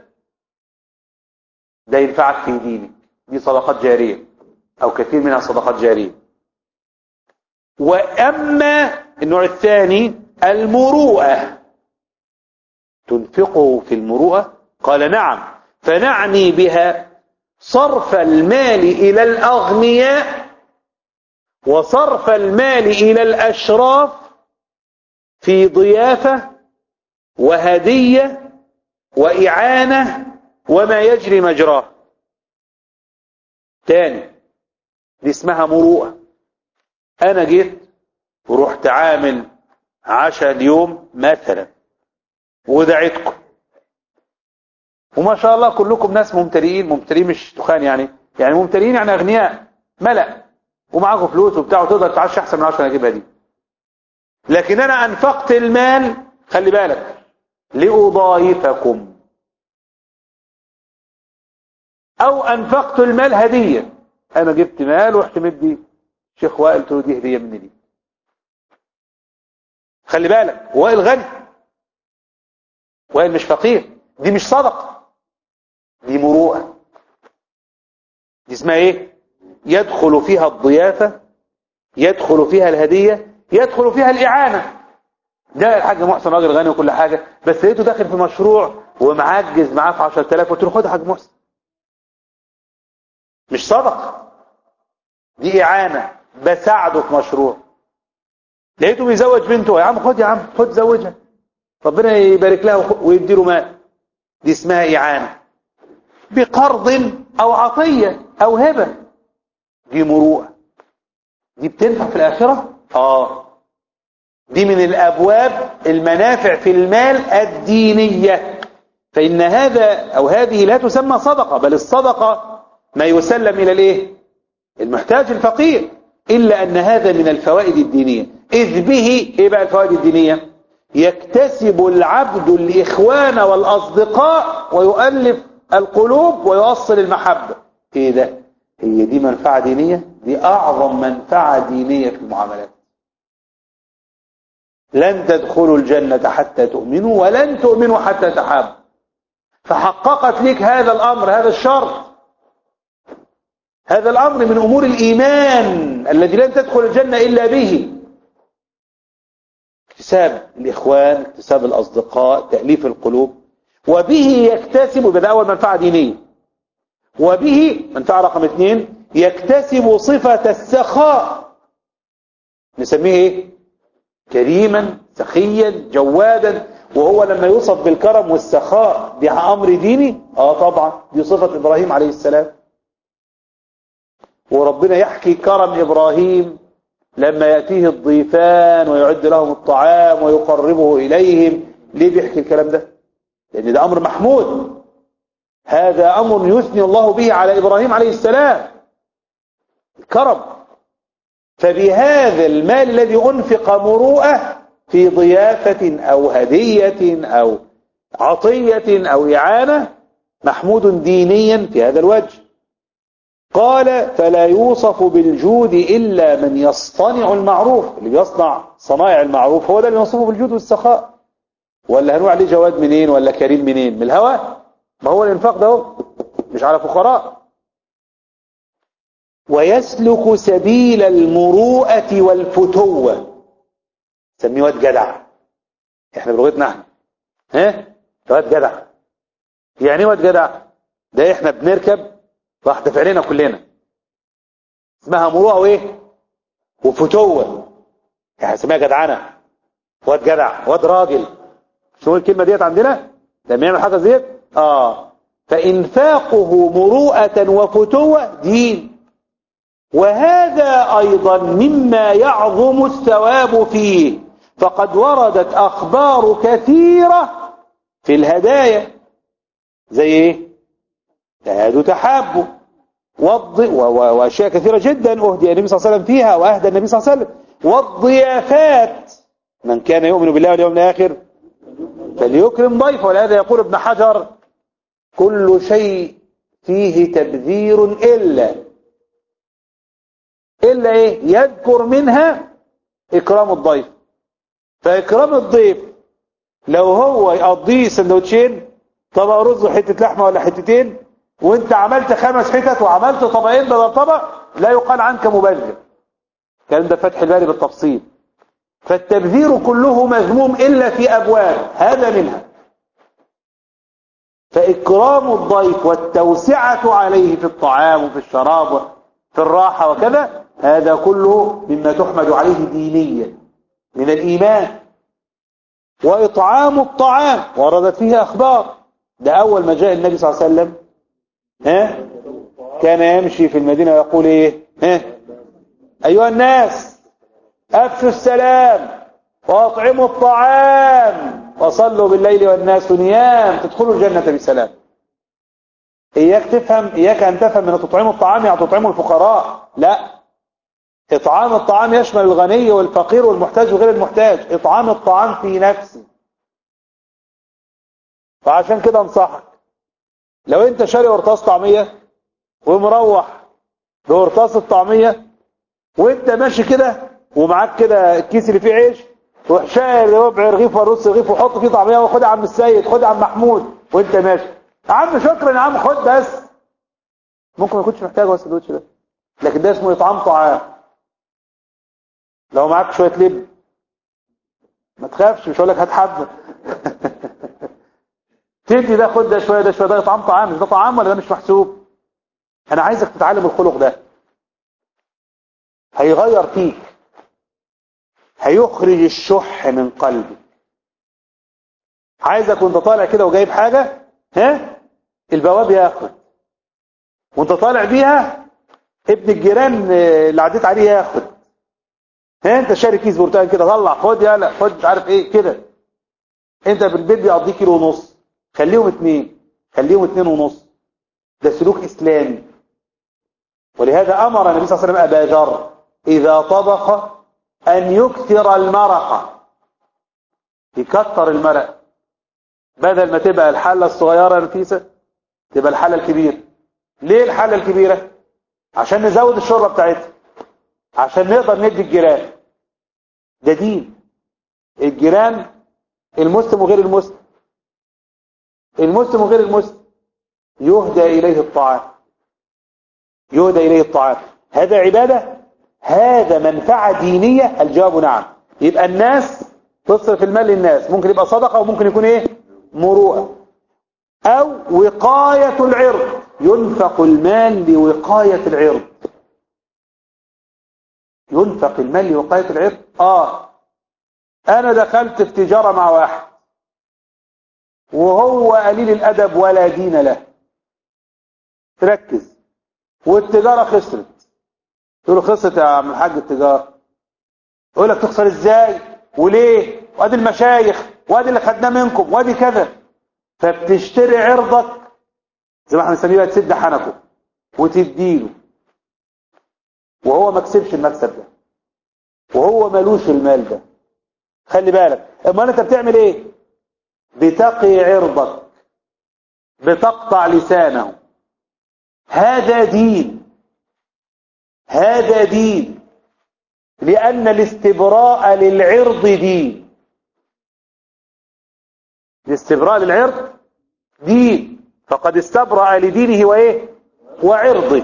ده ينفعك في دينك دي صدقات جارية أو كثير منها صدقات جارية وأما النوع الثاني المروءة تنفقه في المروءة قال نعم فنعني بها صرف المال إلى الأغنياء وصرف المال إلى الأشراف في ضيافة وهدية وإعانة وما يجري مجراه تاني دي اسمها مروءة أنا جيت ورحت عامل عشاء اليوم مثلا ودعيتكم وما شاء الله كلكم ناس ممتلئين ممتلئين مش تخان يعني يعني ممتلئين يعني أغنياء ملأ ومعاكم فلوس وبتاع وتقدر تعيش أحسن من عشان أجيبها دي لكن أنا أنفقت المال خلي بالك لأضايفكم أو أنفقت المال هدية أنا جبت مال ورحت مدي شيخ وائل قلت له دي هدية مني دي خلي بالك وائل غني وائل مش فقير دي مش صدقة دي مروءة دي اسمها ايه يدخل فيها الضيافة يدخل فيها الهدية يدخل فيها الإعانة ده الحاج محسن راجل غني وكل حاجة بس لقيته داخل في مشروع ومعجز معاه في 10000 قلت له خد يا حاج محسن مش صدقة دي إعانة بساعده في مشروع لقيته بيزوج بنته يا عم خد يا عم خد زوجها ربنا يبارك لها ويديله مال دي اسمها إعانة بقرض أو عطية أو هبة دي مروءة دي بتنفع في الآخرة آه دي من الأبواب المنافع في المال الدينية فإن هذا أو هذه لا تسمى صدقة بل الصدقة ما يسلم إلى الإيه المحتاج الفقير إلا أن هذا من الفوائد الدينية إذ به إيه بقى الفوائد الدينية يكتسب العبد الإخوان والأصدقاء ويؤلف القلوب ويوصل المحبة إيه ده هي دي منفعة دينية دي أعظم منفعة دينية في المعاملات لن تدخلوا الجنة حتى تؤمنوا ولن تؤمنوا حتى تحابوا فحققت لك هذا الأمر هذا الشرط هذا الأمر من أمور الإيمان الذي لن تدخل الجنة إلا به اكتساب الإخوان اكتساب الأصدقاء تأليف القلوب وبه يكتسب بدأ أول منفعة دينية وبه منفعة رقم اثنين يكتسب صفة السخاء نسميه ايه كريما سخيا جوادا وهو لما يوصف بالكرم والسخاء دي امر ديني اه طبعا دي صفة ابراهيم عليه السلام وربنا يحكي كرم ابراهيم لما يأتيه الضيفان ويعد لهم الطعام ويقربه إليهم ليه بيحكي الكلام ده لأن ده أمر محمود هذا أمر يثني الله به على إبراهيم عليه السلام الكرم فبهذا المال الذي أنفق مروءة في ضيافة أو هدية أو عطية أو إعانة محمود دينيا في هذا الوجه قال فلا يوصف بالجود إلا من يصطنع المعروف اللي بيصنع صنائع المعروف هو ده اللي يوصفه بالجود والسخاء ولا هنقول عليه جواد منين ولا كريم منين من الهوى ما هو الانفاق ده هو مش على فقراء ويسلك سبيل المروءة والفتوة سميه واد جدع احنا بلغتنا احنا ها واد جدع يعني ايه واد جدع ده احنا بنركب راح دافع لنا كلنا اسمها مروءه وايه وفتوه يعني اسمها جدعنه واد جدع واد راجل شو الكلمه ديت عندنا لما يعمل حاجه زيت اه فانفاقه مروءه وفتوه دين وهذا ايضا مما يعظم الثواب فيه فقد وردت اخبار كثيره في الهدايا زي ايه تهادوا تحابوا واشياء كثيره جدا اهدي النبي صلى الله عليه وسلم فيها واهدى النبي صلى الله عليه وسلم والضيافات من كان يؤمن بالله واليوم الاخر فليكرم ضيفه ولهذا يقول ابن حجر كل شيء فيه تبذير الا الا ايه يذكر منها اكرام الضيف فاكرام الضيف لو هو يقضيه سندوتشين طبق رز وحته لحمه ولا حتتين وانت عملت خمس حتت وعملت طبقين بدل طبق لا يقال عنك مبذر الكلام ده فتح الباري بالتفصيل فالتبذير كله مذموم الا في ابواب هذا منها فاكرام الضيف والتوسعه عليه في الطعام وفي الشراب وفي الراحه وكذا هذا كله مما تحمد عليه دينيا من الايمان واطعام الطعام وردت فيه اخبار ده اول ما جاء النبي صلى الله عليه وسلم ها كان يمشي في المدينة ويقول ايه ها ايها الناس افشوا السلام واطعموا الطعام وصلوا بالليل والناس نيام تدخلوا الجنة بسلام اياك تفهم اياك ان تفهم ان تطعموا الطعام يعني تطعموا الفقراء لا اطعام الطعام يشمل الغني والفقير والمحتاج وغير المحتاج اطعام الطعام في نفسه فعشان كده انصحك لو انت شاري قرطاس طعميه ومروح بقرطاس الطعميه وانت ماشي كده ومعاك كده الكيس اللي فيه عيش روح شايل ربع رغيف ونص رغيف وحط فيه طعميه وخد يا عم السيد خد يا عم محمود وانت ماشي يا عم شكرا يا عم خد بس ممكن ما يكونش محتاج السندوتش ده لكن ده اسمه اطعام طعام لو معاك شويه لب ما تخافش مش هقول لك هات حبه تدي ده خد ده شويه ده شويه ده طعام طعام مش ده طعام ولا ده مش محسوب انا عايزك تتعلم الخلق ده هيغير فيك هيخرج الشح من قلبك عايزك وانت طالع كده وجايب حاجه ها البواب ياخد وانت طالع بيها ابن الجيران اللي عديت عليه ياخد ها انت شاري كيس برتقال كده طلع خد يلا خد مش عارف ايه كده انت بالبيت بيقضي كيلو ونص خليهم اتنين خليهم اتنين ونص ده سلوك اسلامي ولهذا أمر النبي صلى الله عليه وسلم أبا ذر إذا طبخ أن يكثر المرقة يكتر المرق بدل ما تبقى الحلة الصغيرة نفيسة تبقى الحلة الكبيرة ليه الحلة الكبيرة عشان نزود الشوربة بتاعتها عشان نقدر ندي الجيران ده دين الجيران المسلم وغير المسلم المسلم وغير المسلم يهدى إليه الطعام يهدى إليه الطعام هذا عبادة هذا منفعة دينية الجواب نعم يبقى الناس تصرف المال للناس ممكن يبقى صدقة وممكن يكون ايه مروءة او وقاية العرض ينفق المال لوقاية العرض ينفق المال لوقاية العرض اه انا دخلت في تجارة مع واحد وهو قليل الادب ولا دين له تركز والتجارة خسرت تقول له خسرت يا عم الحاج التجارة يقول لك تخسر ازاي وليه وادي المشايخ وادي اللي خدناه منكم وادي كذا فبتشتري عرضك زي ما احنا بنسميه بقى تسد حنكه وتديله وهو ما كسبش المكسب ده وهو ملوش المال ده خلي بالك امال انت بتعمل ايه بتقي عرضك بتقطع لسانه هذا دين هذا دين لأن الاستبراء للعرض دين الاستبراء للعرض دين فقد استبرأ لدينه وإيه وعرضه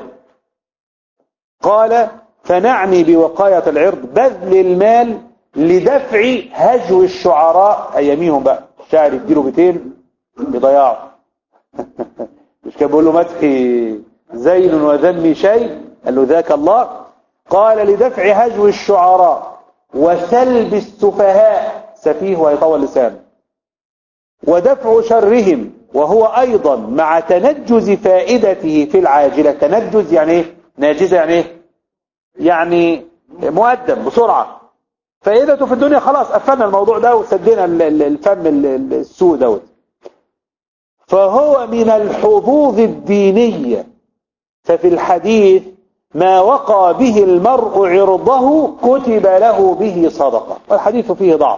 قال فنعني بوقاية العرض بذل المال لدفع هجو الشعراء أياميهم بقى الشاعر يديله بيتين بضياعه مش كان بيقول له مدحي زين وذمي شيء قال له ذاك الله قال لدفع هجو الشعراء وسلب السفهاء سفيه ويطول لسانه ودفع شرهم وهو أيضا مع تنجز فائدته في العاجلة تنجز يعني ايه ناجزة يعني ايه يعني مؤدب بسرعة فائدته في الدنيا خلاص قفلنا الموضوع ده وسدينا الفم السوء دوت فهو من الحظوظ الدينية ففي الحديث ما وقى به المرء عرضه كتب له به صدقة والحديث فيه ضعف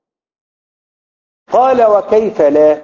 قال وكيف لا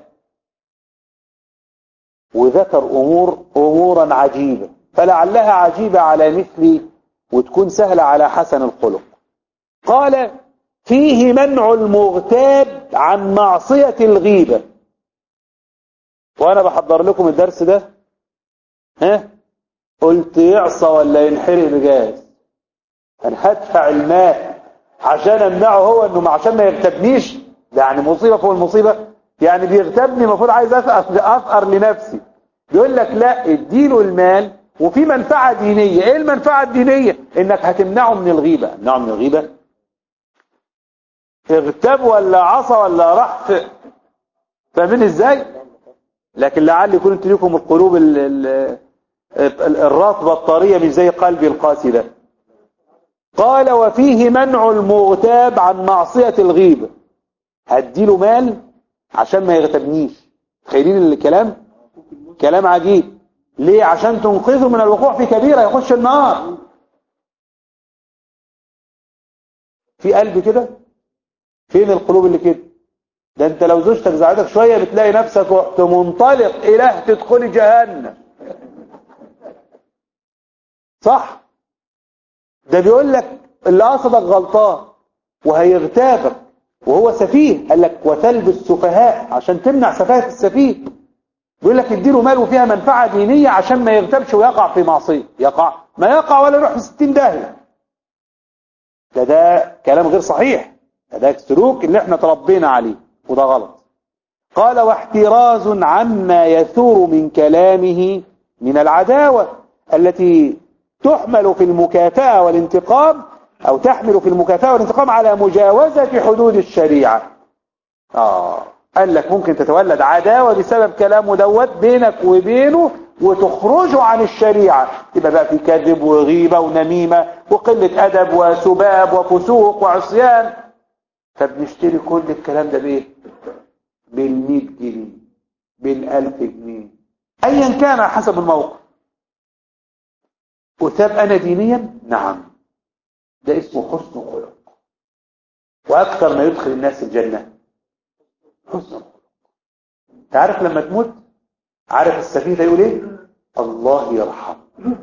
وذكر أمور أمورا عجيبة فلعلها عجيبة على مثلي وتكون سهلة على حسن الخلق قال فيه منع المغتاب عن معصية الغيبة وأنا بحضر لكم الدرس ده ها قلت يعصى ولا ينحرق بجاز انا هدفع المال عشان امنعه هو انه عشان ما يغتبنيش ده يعني مصيبه فوق المصيبه يعني بيغتبني المفروض عايز افقر لنفسي بيقول لك لا اديله المال وفي منفعه دينيه ايه المنفعه الدينيه انك هتمنعه من الغيبه امنعه من الغيبه اغتاب ولا عصى ولا راح في فاهمين ازاي لكن لعل يكون انتوا لكم القلوب ال ال الرطبة الطرية مش زي قلبي القاسي ده قال وفيه منع المغتاب عن معصية الغيبة هديله مال عشان ما يغتبنيش تخيلين الكلام كلام عجيب ليه عشان تنقذه من الوقوع في كبيرة يخش النار في قلب كده فين القلوب اللي كده ده انت لو زوجتك زعلتك شوية بتلاقي نفسك رحت منطلق إله تدخلي جهنم صح ده بيقول لك اللي قصدك غلطان وهيغتابك وهو سفيه قال لك وثلب السفهاء عشان تمنع سفاهة السفيه بيقول لك اديله مال وفيها منفعة دينية عشان ما يغتابش ويقع في معصية يقع ما يقع ولا يروح في ستين داهية ده ده كلام غير صحيح ده ده السلوك اللي احنا تربينا عليه وده غلط قال واحتراز عما يثور من كلامه من العداوة التي تحمل في المكافأة والانتقام أو تحمل في المكافأة والانتقام على مجاوزة حدود الشريعة آه قال لك ممكن تتولد عداوة بسبب كلامه دوت بينك وبينه وتخرجوا عن الشريعة يبقى بقى في كذب وغيبة ونميمة وقلة أدب وسباب وفسوق وعصيان فبنشتري كل الكلام ده بإيه؟ بالمئة جنيه بالألف جنيه أيا كان حسب الموقف أثاب أنا دينيا نعم ده اسمه حسن خلق وأكثر ما يدخل الناس الجنة حسن خلق تعرف لما تموت عارف السفيه ده يقول ايه الله يرحم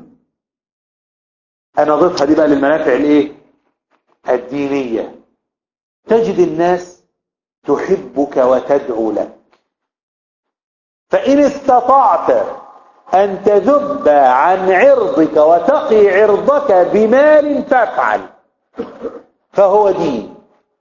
انا ضيفها دي بقى للمنافع الايه الدينية تجد الناس تحبك وتدعو لك فإن استطعت أن تذب عن عرضك وتقي عرضك بمال فافعل فهو دين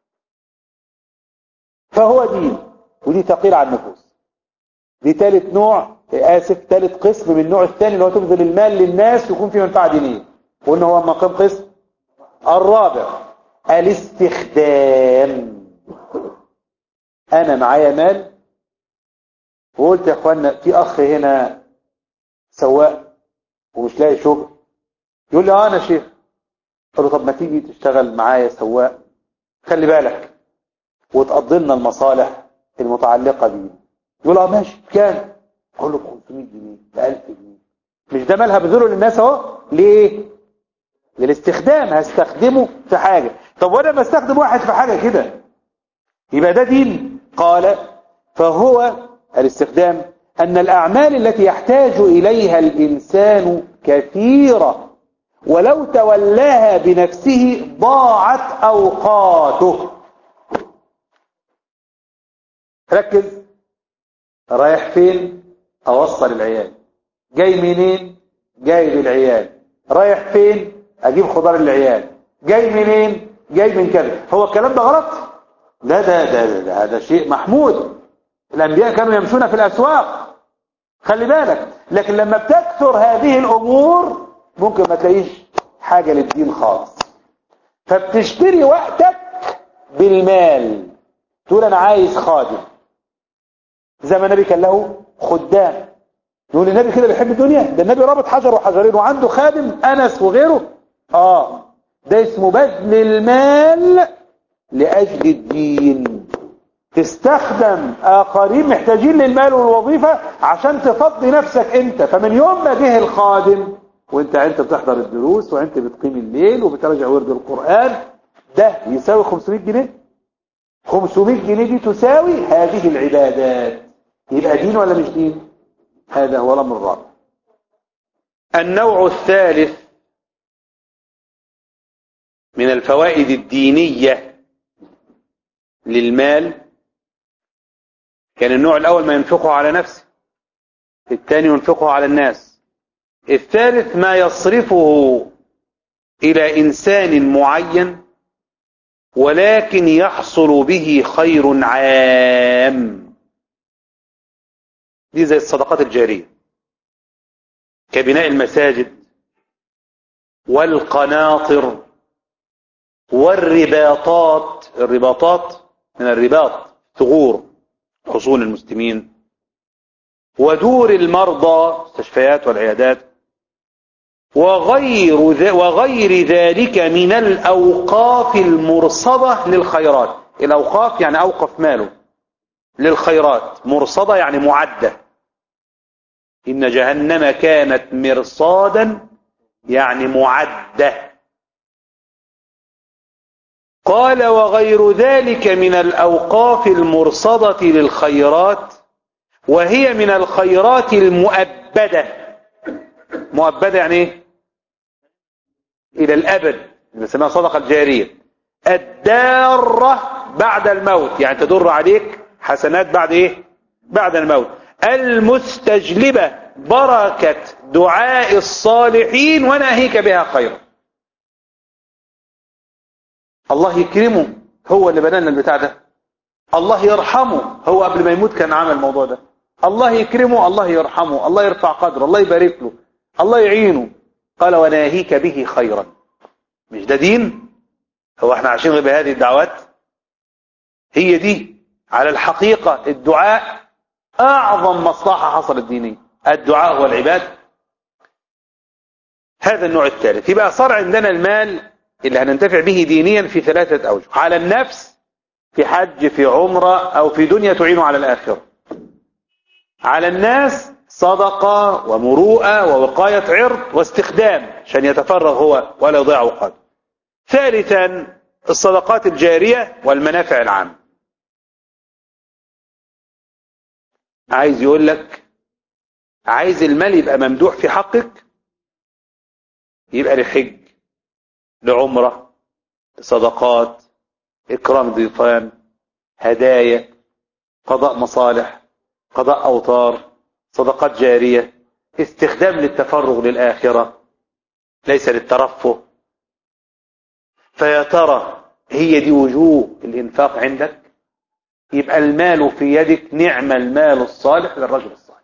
فهو دين ودي ثقيلة على النفوس دي ثالث نوع آسف ثالث قسم من النوع الثاني اللي هو تبذل المال للناس يكون فيه منفعة دينية وإن هو مقام قسم الرابع الاستخدام أنا معايا مال وقلت يا اخوانا في اخ هنا سواق ومش لاقي شغل يقول لي اه انا شيخ قلت له طب ما تيجي تشتغل معايا سواق خلي بالك وتقضي لنا المصالح المتعلقه بيه يقول اه ماشي بكام اقول له ب 500 جنيه ب 1000 جنيه مش ده مالها بذله للناس اهو ليه للاستخدام هستخدمه في حاجه طب وانا بستخدم واحد في حاجه كده يبقى ده دين قال فهو الاستخدام أن الأعمال التي يحتاج إليها الإنسان كثيرة ولو تولاها بنفسه ضاعت أوقاته ركز رايح فين أوصل العيال جاي منين جاي بالعيال رايح فين أجيب خضار العيال جاي منين جاي من كذا هو الكلام ده غلط لا ده ده, ده, ده هذا شيء محمود الأنبياء كانوا يمشون في الأسواق خلي بالك لكن لما بتكثر هذه الأمور ممكن ما تلاقيش حاجة للدين خالص فبتشتري وقتك بالمال تقول أنا عايز خادم زي ما النبي كان له خدام يقول النبي كده بيحب الدنيا ده النبي رابط حجر وحجرين وعنده خادم أنس وغيره آه ده اسمه بذل المال لأجل الدين تستخدم آخرين محتاجين للمال والوظيفة عشان تفضي نفسك انت فمن يوم ما جه الخادم وانت انت بتحضر الدروس وانت بتقيم الليل وبتراجع ورد القرآن ده يساوي 500 جنيه 500 جنيه دي تساوي هذه العبادات يبقى دين ولا مش دين هذا هو الامر الرابع النوع الثالث من الفوائد الدينية للمال كان النوع الأول ما ينفقه على نفسه الثاني ينفقه على الناس الثالث ما يصرفه إلى إنسان معين ولكن يحصل به خير عام دي زي الصدقات الجارية كبناء المساجد والقناطر والرباطات الرباطات من الرباط ثغور حصون المسلمين ودور المرضى مستشفيات والعيادات وغير وغير ذلك من الأوقاف المرصدة للخيرات الأوقاف يعني أوقف ماله للخيرات مرصدة يعني معدة إن جهنم كانت مرصادا يعني معدة قال وغير ذلك من الأوقاف المرصدة للخيرات وهي من الخيرات المؤبدة مؤبدة يعني ايه إلى الأبد نسميها صدقة الجارية الدارة بعد الموت يعني تدر عليك حسنات بعد ايه بعد الموت المستجلبة بركة دعاء الصالحين وناهيك بها خيرا الله يكرمه هو اللي بنانا البتاع ده الله يرحمه هو قبل ما يموت كان عمل الموضوع ده الله يكرمه الله يرحمه الله يرفع قدره الله يبارك له الله يعينه قال وناهيك به خيرا مش ده دين هو احنا عايشين غير بهذه الدعوات هي دي على الحقيقة الدعاء أعظم مصلحة حصلت دينيا الدعاء والعباد هذا النوع الثالث يبقى صار عندنا المال اللي هننتفع به دينيا في ثلاثة أوجه على النفس في حج في عمرة أو في دنيا تعين على الآخرة على الناس صدقة ومروءة ووقاية عرض واستخدام عشان يتفرغ هو ولا يضيع وقته ثالثا الصدقات الجارية والمنافع العامة عايز يقول لك عايز المال يبقى ممدوح في حقك يبقى لحج لعمرة صدقات إكرام ضيفان هدايا قضاء مصالح قضاء أوطار صدقات جارية استخدام للتفرغ للآخرة ليس للترفه فيا ترى هي دي وجوه الإنفاق عندك يبقى المال في يدك نعم المال الصالح للرجل الصالح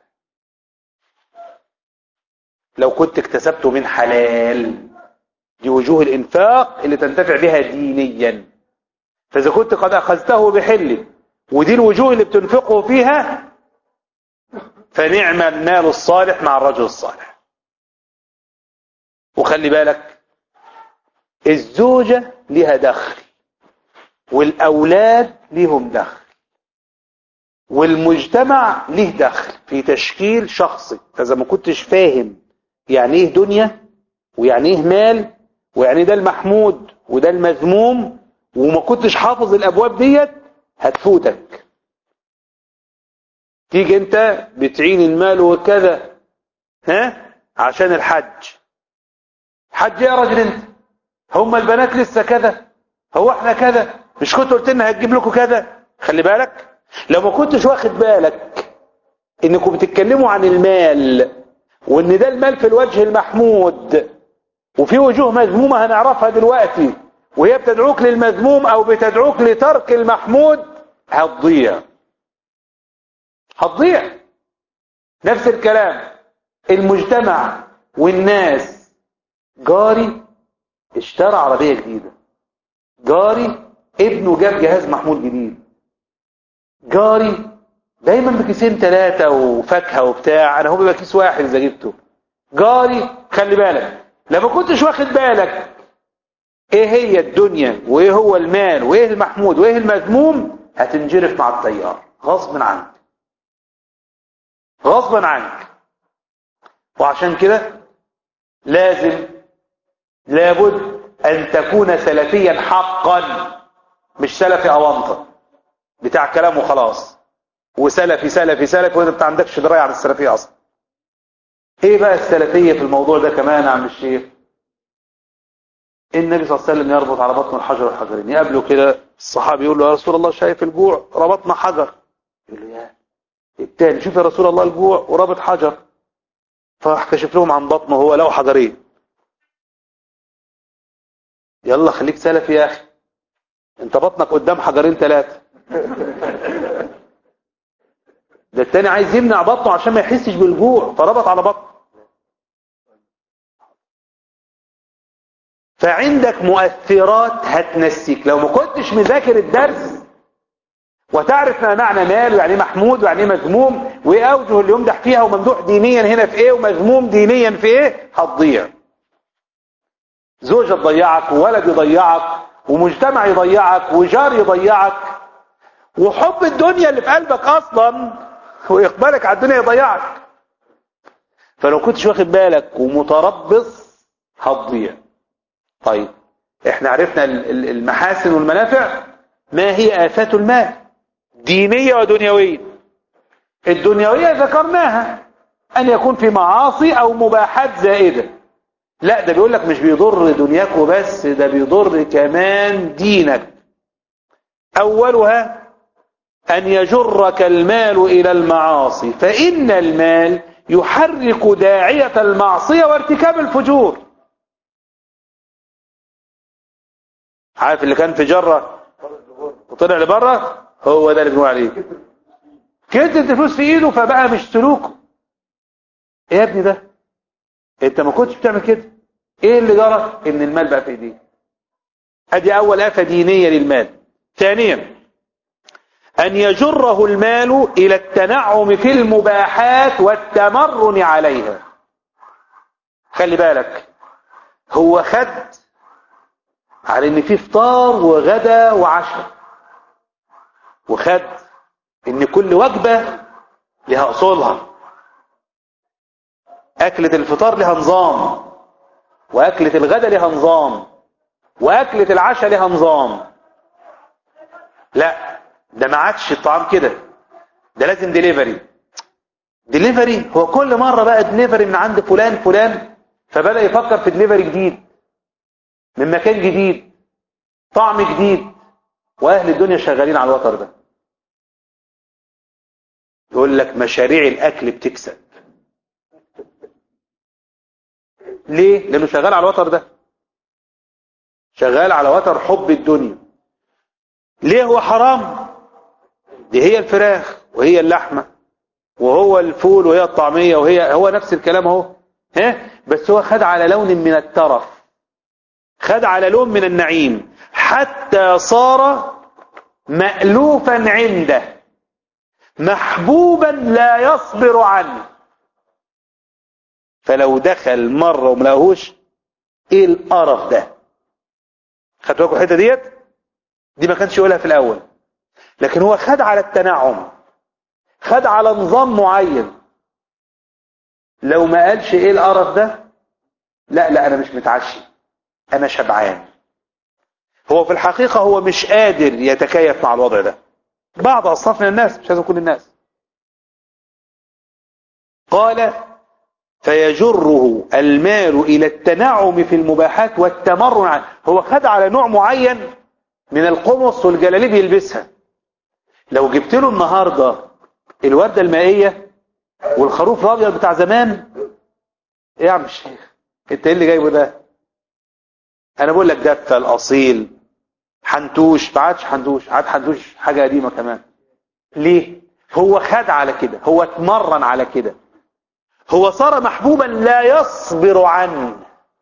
لو كنت اكتسبته من حلال دي وجوه الإنفاق اللي تنتفع بها دينيا فإذا كنت قد أخذته بحل ودي الوجوه اللي بتنفقه فيها فنعم المال الصالح مع الرجل الصالح وخلي بالك الزوجة لها دخل والأولاد لهم دخل والمجتمع له دخل في تشكيل شخصي فإذا ما كنتش فاهم يعني ايه دنيا ويعني ايه مال ويعني ده المحمود وده المذموم وما كنتش حافظ الابواب ديت هتفوتك تيجي انت بتعين المال وكذا ها عشان الحج حج يا راجل انت هم البنات لسه كذا هو احنا كذا مش كنت قلت لنا هتجيب لكم كذا خلي بالك لو ما كنتش واخد بالك انكم بتتكلموا عن المال وان ده المال في الوجه المحمود وفي وجوه مذمومة هنعرفها دلوقتي وهي بتدعوك للمذموم او بتدعوك لترك المحمود هتضيع هتضيع نفس الكلام المجتمع والناس جاري اشترى عربية جديدة جاري ابنه جاب جهاز محمول جديد جاري دايما بكيسين ثلاثة وفاكهة وبتاع انا هو بيبقى كيس واحد اذا جبته جاري خلي بالك لما كنتش واخد بالك ايه هي الدنيا وايه هو المال وايه المحمود وايه المذموم هتنجرف مع التيار غصب عنك غصبا عنك وعشان كده لازم لابد ان تكون سلفيا حقا مش سلفي اونطه بتاع كلام وخلاص وسلفي سلفي سلفي وانت ما عندكش درايه عن السلفيه اصلا ايه بقى السلفيه في الموضوع ده كمان يا عم الشيخ النبي صلى الله عليه وسلم يربط على بطن الحجر الحجرين يقابله كده الصحابي يقول له يا رسول الله شايف الجوع ربطنا حجر يقول له يا التاني شوف يا رسول الله الجوع ورابط حجر فراح كشف لهم عن بطنه هو له حجرين يلا خليك سلفي يا اخي انت بطنك قدام حجرين ثلاثه ده التاني عايز يمنع بطنه عشان ما يحسش بالجوع فربط على بطنه فعندك مؤثرات هتنسيك لو ما كنتش مذاكر الدرس وتعرف ما معنى مال ويعني محمود ويعني مذموم وايه اوجه اللي يمدح فيها وممدوح دينيا هنا في ايه ومذموم دينيا في ايه هتضيع زوجة تضيعك وولد يضيعك ومجتمع يضيعك وجار يضيعك وحب الدنيا اللي في قلبك اصلا واقبالك على الدنيا يضيعك فلو كنتش واخد بالك ومتربص هتضيع طيب احنا عرفنا المحاسن والمنافع ما هي آفات المال دينية ودنيوية الدنيوية ذكرناها أن يكون في معاصي أو مباحات زائدة لا ده بيقول لك مش بيضر دنياك وبس ده بيضر كمان دينك أولها أن يجرك المال إلى المعاصي فإن المال يحرك داعية المعصية وارتكاب الفجور عارف اللي كان في جرة وطلع لبره هو ده اللي بنقول عليه كده الفلوس في ايده فبقى مش سلوكه ايه يا ابني ده انت ما كنتش بتعمل كده ايه اللي جرى ان المال بقى في ايديك ادي اول افه دينيه للمال ثانيا ان يجره المال الى التنعم في المباحات والتمرن عليها خلي بالك هو خد على ان في فطار وغدا وعشاء وخد ان كل وجبة لها اصولها أكلة الفطار لها نظام وأكلة الغداء لها نظام وأكلة العشاء لها نظام لا ده ما عادش الطعام كده ده لازم ديليفري ديليفري هو كل مرة بقى ديليفري من عند فلان فلان فبدأ يفكر في ديليفري جديد من مكان جديد طعم جديد واهل الدنيا شغالين على الوتر ده يقول لك مشاريع الاكل بتكسب ليه لانه شغال على الوتر ده شغال على وتر حب الدنيا ليه هو حرام دي هي الفراخ وهي اللحمه وهو الفول وهي الطعميه وهي هو نفس الكلام اهو ها بس هو خد على لون من الترف خد على لون من النعيم حتى صار مألوفا عنده محبوبا لا يصبر عنه فلو دخل مرة وملاقوش ايه القرف ده خدت بالكم الحته ديت دي ما كانش يقولها في الاول لكن هو خد على التنعم خد على نظام معين لو ما قالش ايه القرف ده لا لا انا مش متعشي انا شبعان هو في الحقيقة هو مش قادر يتكيف مع الوضع ده بعض أصناف من الناس مش لازم كل الناس قال فيجره المال إلى التنعم في المباحات والتمرن عنه هو خد على نوع معين من القمص والجلاليب يلبسها لو جبت له النهاردة الوردة المائية والخروف الأبيض بتاع زمان ايه يا عم الشيخ انت ايه اللي جايبه ده انا بقول لك دفة الاصيل حنتوش ما عادش حنتوش عاد حنتوش حاجة قديمة كمان ليه هو خد على كده هو اتمرن على كده هو صار محبوبا لا يصبر عنه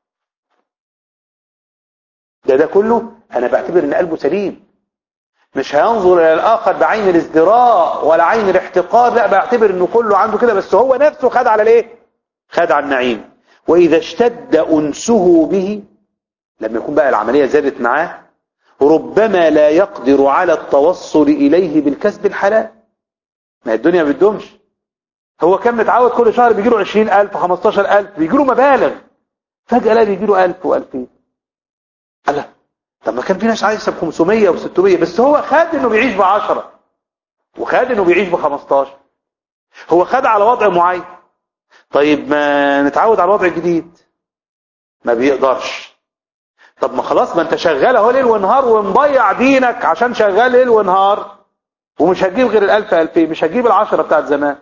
ده ده كله انا بعتبر ان قلبه سليم مش هينظر الى الاخر بعين الازدراء ولا عين الاحتقار لا بعتبر انه كله عنده كده بس هو نفسه خد على الايه خد على النعيم واذا اشتد انسه به لما يكون بقى العملية زادت معاه ربما لا يقدر على التوصل إليه بالكسب الحلال ما الدنيا ما بتدومش هو كان متعود كل شهر بيجيله 20000 15000 بيجيله مبالغ فجأة لا بيجيله 1000 و2000 الله طب ما كان في ناس عايزه ب 500 و 600 بس هو خد انه بيعيش ب 10 وخد انه بيعيش ب 15 هو خد على وضع معين طيب ما نتعود على الوضع الجديد ما بيقدرش طب ما خلاص ما انت شغال اهو ليل ونهار ومضيع دينك عشان شغال ليل ونهار ومش هتجيب غير الالف الفين مش هتجيب العشرة بتاعت زمان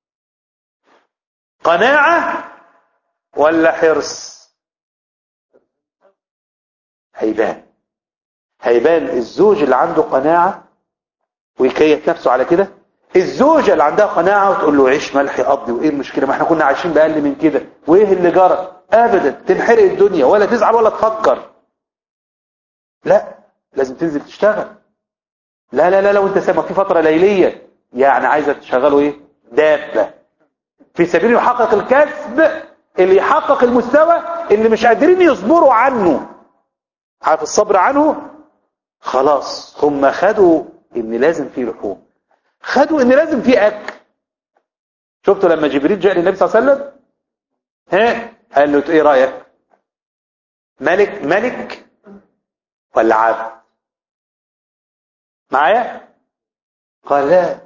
قناعة ولا حرص هيبان هيبان الزوج اللي عنده قناعة ويكيف نفسه على كده الزوجة اللي عندها قناعة وتقول له عيش ملح قضي وايه المشكلة ما احنا كنا عايشين بأقل من كده وايه اللي جرى ابدا تنحرق الدنيا ولا تزعل ولا تفكر لا لازم تنزل تشتغل لا لا لا لو انت سامع في فترة ليلية يعني عايزة تشغله ايه دابة في سبيل يحقق الكسب اللي يحقق المستوى اللي مش قادرين يصبروا عنه عارف الصبر عنه خلاص هم خدوا ان لازم فيه لحوم خدوا ان لازم فيه اكل شفتوا لما جبريل جاء للنبي صلى الله عليه وسلم ها قال له ايه رايك ملك ملك ولا عبد معايا قال لا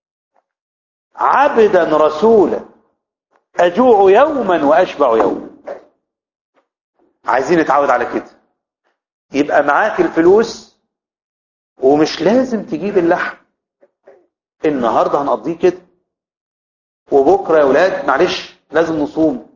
عبدا رسولا اجوع يوما واشبع يوما عايزين نتعود على كده يبقى معاك الفلوس ومش لازم تجيب اللحم النهارده هنقضيه كده وبكره يا ولاد معلش لازم نصوم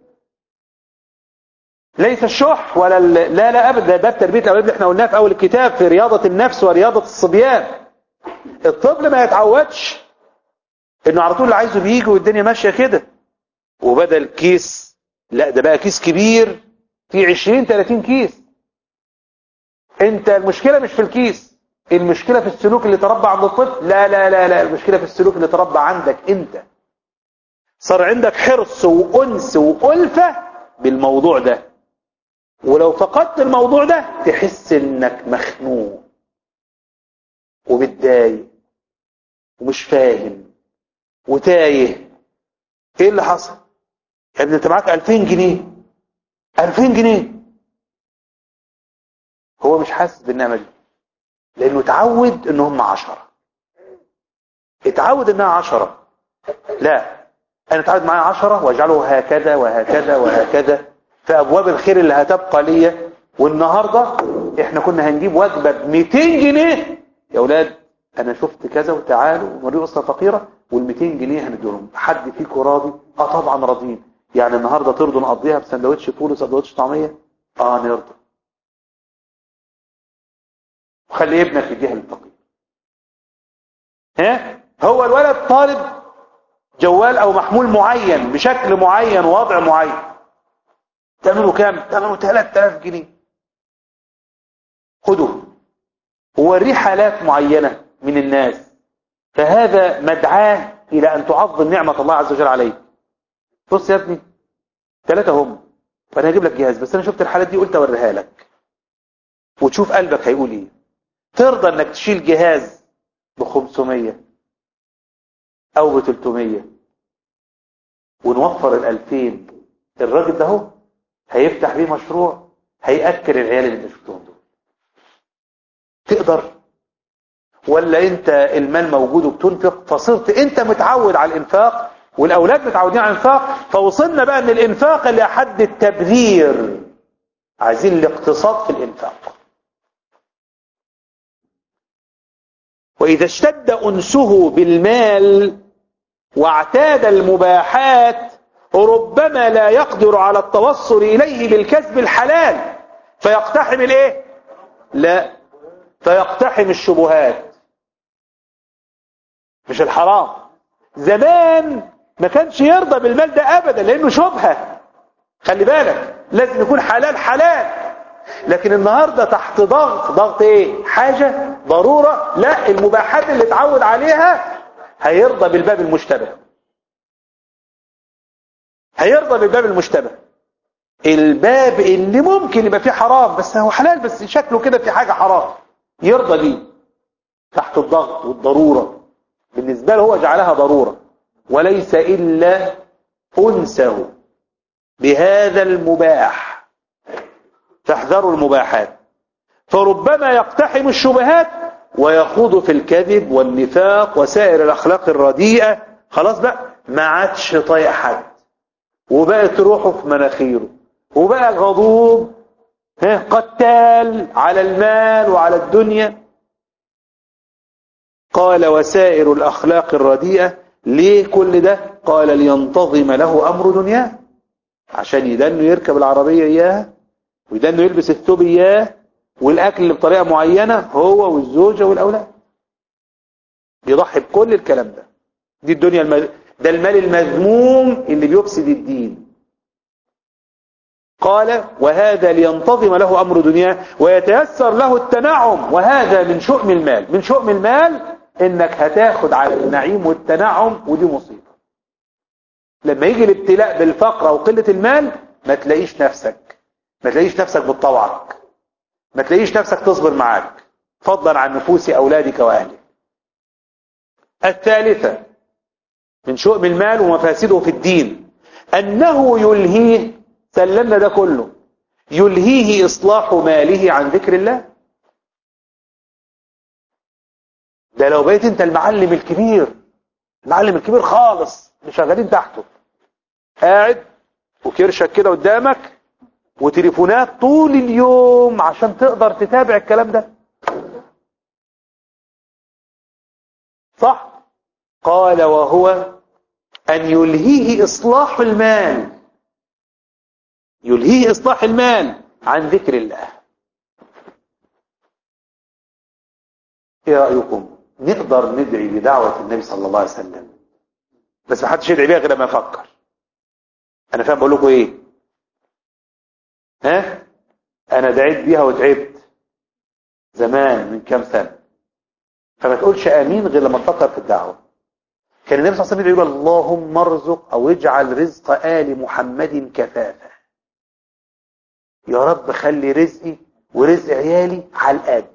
ليس الشح ولا ال... لا لا ابدا ده تربيه الاولاد اللي احنا قلناه في اول الكتاب في رياضه النفس ورياضه الصبيان الطفل ما يتعودش انه على طول اللي عايزه بيجي والدنيا ماشيه كده وبدل كيس لا ده بقى كيس كبير فيه 20 30 كيس انت المشكله مش في الكيس المشكله في السلوك اللي تربى عند الطفل لا لا لا لا المشكله في السلوك اللي تربى عندك انت صار عندك حرص وانس والفه بالموضوع ده ولو فقدت الموضوع ده تحس انك مخنوق ومتضايق ومش فاهم وتايه ايه اللي حصل يا ابني انت معاك 2000 جنيه 2000 جنيه هو مش حاسس بالنعمه دي لانه اتعود ان هم 10 اتعود انها 10 لا انا اتعود معايا 10 واجعله هكذا وهكذا وهكذا في ابواب الخير اللي هتبقى ليا والنهارده احنا كنا هنجيب وجبه ب 200 جنيه يا اولاد انا شفت كذا وتعالوا ونوريه اسره فقيره وال 200 جنيه هنديهم حد فيكم راضي اه طبعا راضيين يعني النهارده ترضوا نقضيها بسندوتش فول وسندوتش طعميه اه نرضى وخلي ابنك يديها للفقير ها هو الولد طالب جوال او محمول معين بشكل معين ووضع معين تعملوا كام تعملوا 3000 جنيه خدوا ووريه حالات معينة من الناس فهذا مدعاه إلى أن تعظم نعمة الله عز وجل عليك بص يا ابني ثلاثة هم فأنا هجيب لك جهاز بس أنا شفت الحالات دي قلت أوريها لك وتشوف قلبك هيقول إيه ترضى أنك تشيل جهاز ب 500 أو ب 300 ونوفر ال 2000 الراجل ده هو هيفتح بيه مشروع هيأكل العيال اللي انت شفتهم دول تقدر ولا انت المال موجود وبتنفق فصرت انت متعود على الانفاق والاولاد متعودين على الانفاق فوصلنا بقى ان الانفاق لحد التبذير عايزين الاقتصاد في الانفاق واذا اشتد انسه بالمال واعتاد المباحات ربما لا يقدر على التوصل إليه بالكسب الحلال فيقتحم الايه لا فيقتحم الشبهات مش الحرام زمان ما كانش يرضى بالمال ده ابدا لانه شبهه خلي بالك لازم يكون حلال حلال لكن النهارده تحت ضغط ضغط ايه حاجه ضروره لا المباحات اللي اتعود عليها هيرضى بالباب المشتبه هيرضى بالباب المشتبه الباب اللي ممكن يبقى فيه حرام بس هو حلال بس شكله كده في حاجة حرام يرضى بيه تحت الضغط والضرورة بالنسبة له هو جعلها ضرورة وليس إلا أنسه بهذا المباح فاحذروا المباحات فربما يقتحم الشبهات ويخوض في الكذب والنفاق وسائر الأخلاق الرديئة خلاص بقى ما عادش طايق حد وبقت روحه في مناخيره وبقى غضوب قتال على المال وعلى الدنيا قال وسائر الأخلاق الرديئة ليه كل ده قال لينتظم له أمر دنياه عشان يدنه يركب العربية إياها ويدنه يلبس الثوب إياه والأكل اللي بطريقة معينة هو والزوجة والأولاد يضحي بكل الكلام ده دي الدنيا المز... ده المال المذموم اللي بيفسد الدين قال وهذا لينتظم له أمر دنياه ويتيسر له التنعم وهذا من شؤم المال من شؤم المال انك هتاخد على النعيم والتنعم ودي مصيبة لما يجي الابتلاء بالفقر او قلة المال ما تلاقيش نفسك ما تلاقيش نفسك بتطوعك ما تلاقيش نفسك تصبر معاك فضلا عن نفوس أولادك وأهلك الثالثة من شؤم المال ومفاسده في الدين أنه يلهيه سلمنا ده كله يلهيه إصلاح ماله عن ذكر الله ده لو بقيت انت المعلم الكبير المعلم الكبير خالص اللي شغالين تحته قاعد وكرشك كده قدامك وتليفونات طول اليوم عشان تقدر تتابع الكلام ده صح قال وهو أن يلهيه إصلاح المال يلهيه إصلاح المال عن ذكر الله ايه رأيكم نقدر ندعي بدعوة النبي صلى الله عليه وسلم بس ما حدش يدعي بيها غير ما يفكر انا فاهم بقول لكم ايه ها انا دعيت بيها وتعبت زمان من كام سنة فما تقولش امين غير لما تفكر في الدعوة كان النبي صلى الله عليه وسلم يقول اللهم ارزق او اجعل رزق آل محمد كفافة يا رب خلي رزقي ورزق عيالي على القد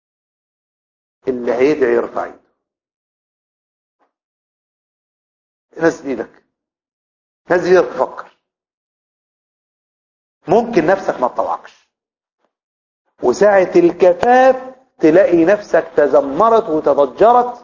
اللي هيدعي يرفع ايده نزل ايدك نزل ايدك تفكر ممكن نفسك ما تطوعكش وساعة الكفاف تلاقي نفسك تزمرت وتضجرت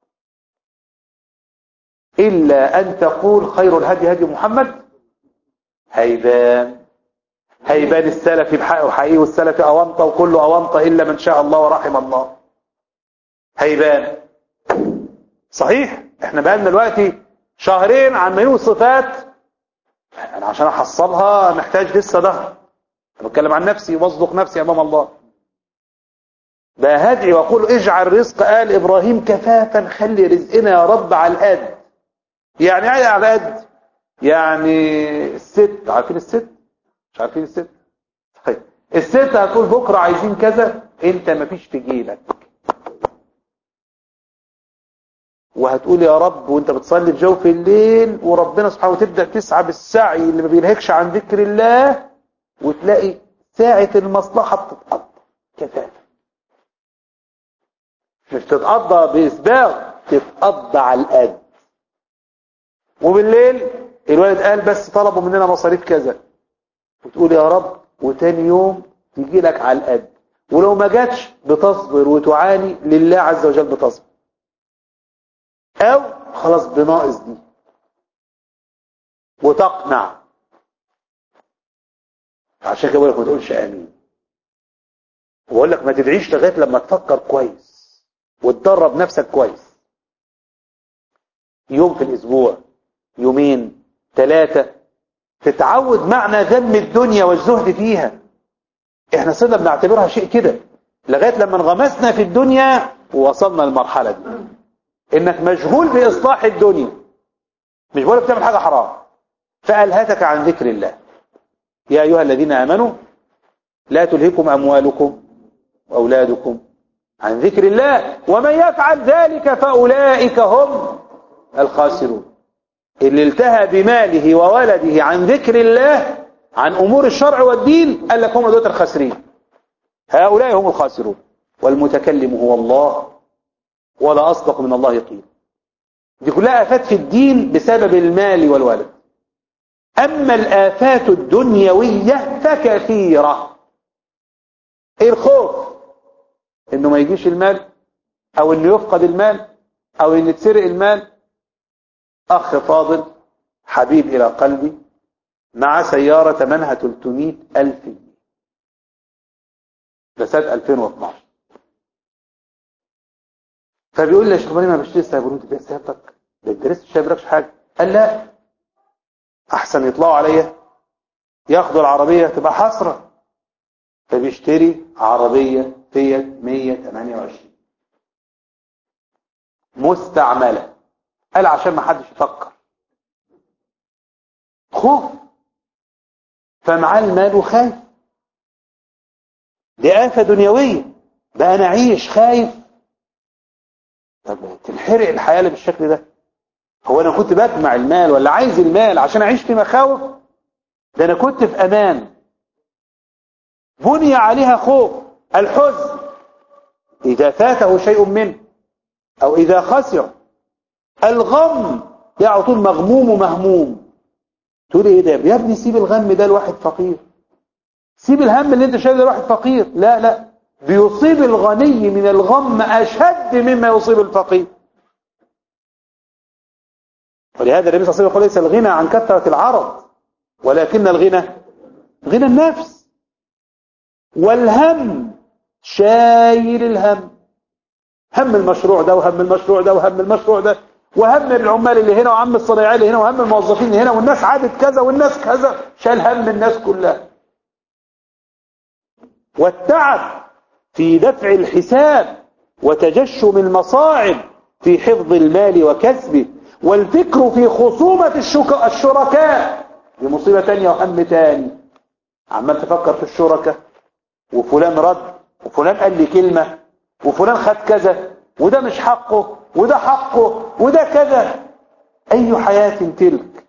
إلا أن تقول خير الهدي هدي محمد هيبان هيبان السلف بحقه حقيقي والسلف أونطة وكله أونطة إلا من شاء الله ورحم الله هيبان صحيح احنا بقالنا دلوقتي شهرين عمالين صفات انا عشان احصلها محتاج لسه ده انا بتكلم عن نفسي واصدق نفسي امام الله بهدعي واقول اجعل رزق آل ابراهيم كفافا خلي رزقنا يا رب على القد يعني ايه على القد يعني الست عارفين الست مش عارفين الست طيب الست هتقول بكره عايزين كذا انت مفيش في جيبك وهتقول يا رب وانت بتصلي في جوف الليل وربنا سبحانه وتبدأ تسعى بالسعي اللي ما بينهكش عن ذكر الله وتلاقي ساعة المصلحة بتتقضى كفاية مش تتقضى بإسباغ تتقضى على القد وبالليل الولد قال بس طلبوا مننا مصاريف كذا وتقول يا رب وتاني يوم تيجي لك على القد ولو ما جاتش بتصبر وتعاني لله عز وجل بتصبر او خلاص بناقص دي وتقنع عشان كده بقول لك ما تقولش امين وبقول لك ما تدعيش لغايه لما تفكر كويس وتدرب نفسك كويس يوم في الاسبوع يومين ثلاثه تتعود معنى ذم الدنيا والزهد فيها احنا صرنا بنعتبرها شيء كده لغايه لما انغمسنا في الدنيا ووصلنا للمرحله دي انك مشغول باصلاح الدنيا مش بقولك بتعمل حاجه حرام فالهتك عن ذكر الله يا ايها الذين امنوا لا تلهكم اموالكم واولادكم عن ذكر الله ومن يفعل ذلك فاولئك هم الخاسرون اللي التهى بماله وولده عن ذكر الله عن امور الشرع والدين قال لك هم دول الخاسرين هؤلاء هم الخاسرون والمتكلم هو الله ولا أصدق من الله قيل دي كلها آفات في الدين بسبب المال والولد أما الآفات الدنيوية فكثيرة الخوف إنه ما يجيش المال أو إنه يفقد المال أو إنه تسرق المال أخ فاضل حبيب إلى قلبي مع سيارة ثمنها 300 ألف جنيه ده سنة 2012 فبيقول لي يا شيخ ابراهيم انا بشتري السيارة انت بيع سيارتك ده انت لسه شايف حاجه قال لا احسن يطلعوا عليا ياخدوا العربيه تبقى حسره فبيشتري عربيه فيات 128 مستعمله قال عشان ما حدش يفكر خوف فمعاه المال وخايف دي آفة دنيوية بقى أنا أعيش خايف طب تنحرق الحياة اللي بالشكل ده هو أنا كنت بجمع المال ولا عايز المال عشان أعيش في مخاوف ده أنا كنت في أمان بني عليها خوف الحزن إذا فاته شيء منه أو إذا خسر الغم ده على طول مغموم ومهموم تقول ايه ده يا ابني سيب الغم ده لواحد فقير سيب الهم اللي انت شايله لواحد فقير لا لا بيصيب الغني من الغم اشد مما يصيب الفقير ولهذا النبي صلى الله عليه وسلم يقول ليس الغنى عن كثرة العرض ولكن الغنى غنى النفس والهم شايل الهم هم المشروع ده وهم المشروع ده وهم المشروع ده وهم العمال اللي هنا وهم الصنايعيه اللي هنا وهم الموظفين اللي هنا والناس عادت كذا والناس كذا شال هم الناس كلها والتعب في دفع الحساب وتجشم المصاعب في حفظ المال وكسبه والفكر في خصومة الشركاء دي مصيبة تانية وهم تاني عمال تفكر في الشركاء وفلان رد وفلان قال لي كلمة وفلان خد كذا وده مش حقه وده حقه وده كذا أي حياة تلك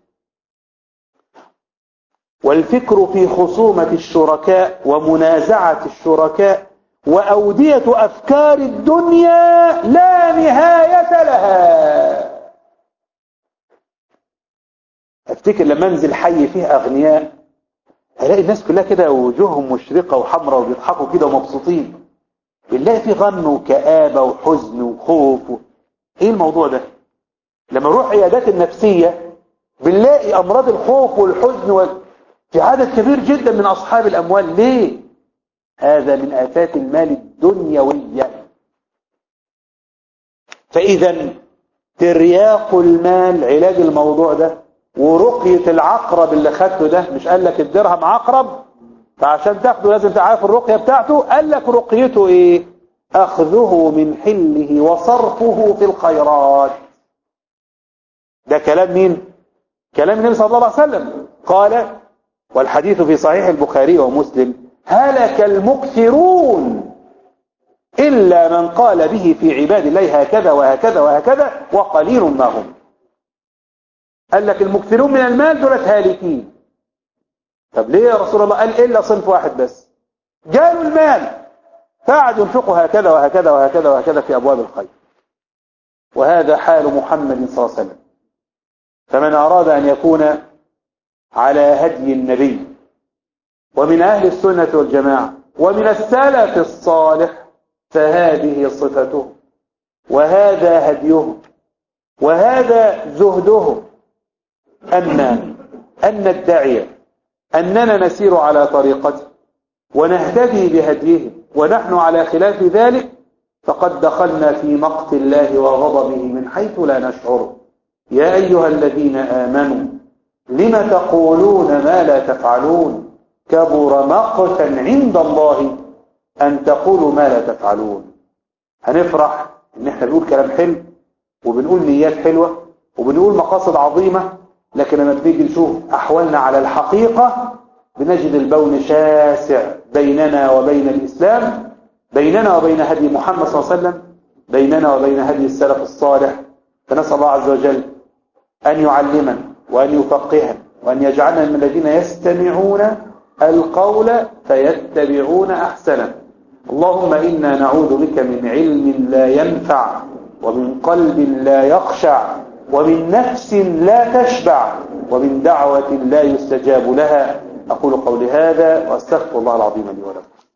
والفكر في خصومة الشركاء ومنازعة الشركاء وأودية أفكار الدنيا لا نهاية لها افتكر لما انزل حي فيه اغنياء هلاقي الناس كلها كده وجوههم مشرقة وحمراء وبيضحكوا كده ومبسوطين بنلاقي فيه غم وكآبة وحزن وخوف و... ايه الموضوع ده لما نروح عيادات النفسية بنلاقي امراض الخوف والحزن و... في عدد كبير جدا من اصحاب الاموال ليه هذا من آفات المال الدنيوية فإذا ترياق المال علاج الموضوع ده ورقية العقرب اللي خدته ده مش قال لك الدرهم عقرب فعشان تاخده لازم تعرف الرقية بتاعته قال لك رقيته ايه اخذه من حله وصرفه في الخيرات ده كلام مين كلام النبي صلى الله عليه وسلم قال والحديث في صحيح البخاري ومسلم هلك المكثرون إلا من قال به في عباد الله هكذا وهكذا وهكذا وقليل ما هم قال لك المكثرون من المال دولت هالكين طب ليه يا رسول الله قال إلا صنف واحد بس جالوا المال فقعدوا ينفقوا هكذا وهكذا وهكذا وهكذا في أبواب الخير وهذا حال محمد صلى الله عليه وسلم فمن أراد أن يكون على هدي النبي ومن أهل السنة والجماعة ومن السلف الصالح فهذه صفته وهذا هديه وهذا زهده أما أن ندعي أننا نسير على طريقته ونهتدي بهديه ونحن على خلاف ذلك فقد دخلنا في مقت الله وغضبه من حيث لا نشعر يا أيها الذين آمنوا لم تقولون ما لا تفعلون كبر مقتا عند الله أن تقولوا ما لا تفعلون هنفرح إن احنا بنقول كلام حلو وبنقول نيات حلوة وبنقول مقاصد عظيمة لكن لما بنيجي نشوف أحوالنا على الحقيقة بنجد البون شاسع بيننا وبين الإسلام بيننا وبين هدي محمد صلى الله عليه وسلم بيننا وبين هدي السلف الصالح فنسأل الله عز وجل أن يعلمنا وأن يفقهنا وأن يجعلنا من الذين يستمعون القول فيتبعون أحسنه اللهم إنا نعوذ بك من علم لا ينفع ومن قلب لا يخشع ومن نفس لا تشبع ومن دعوة لا يستجاب لها أقول قولي هذا وأستغفر الله العظيم لي ولكم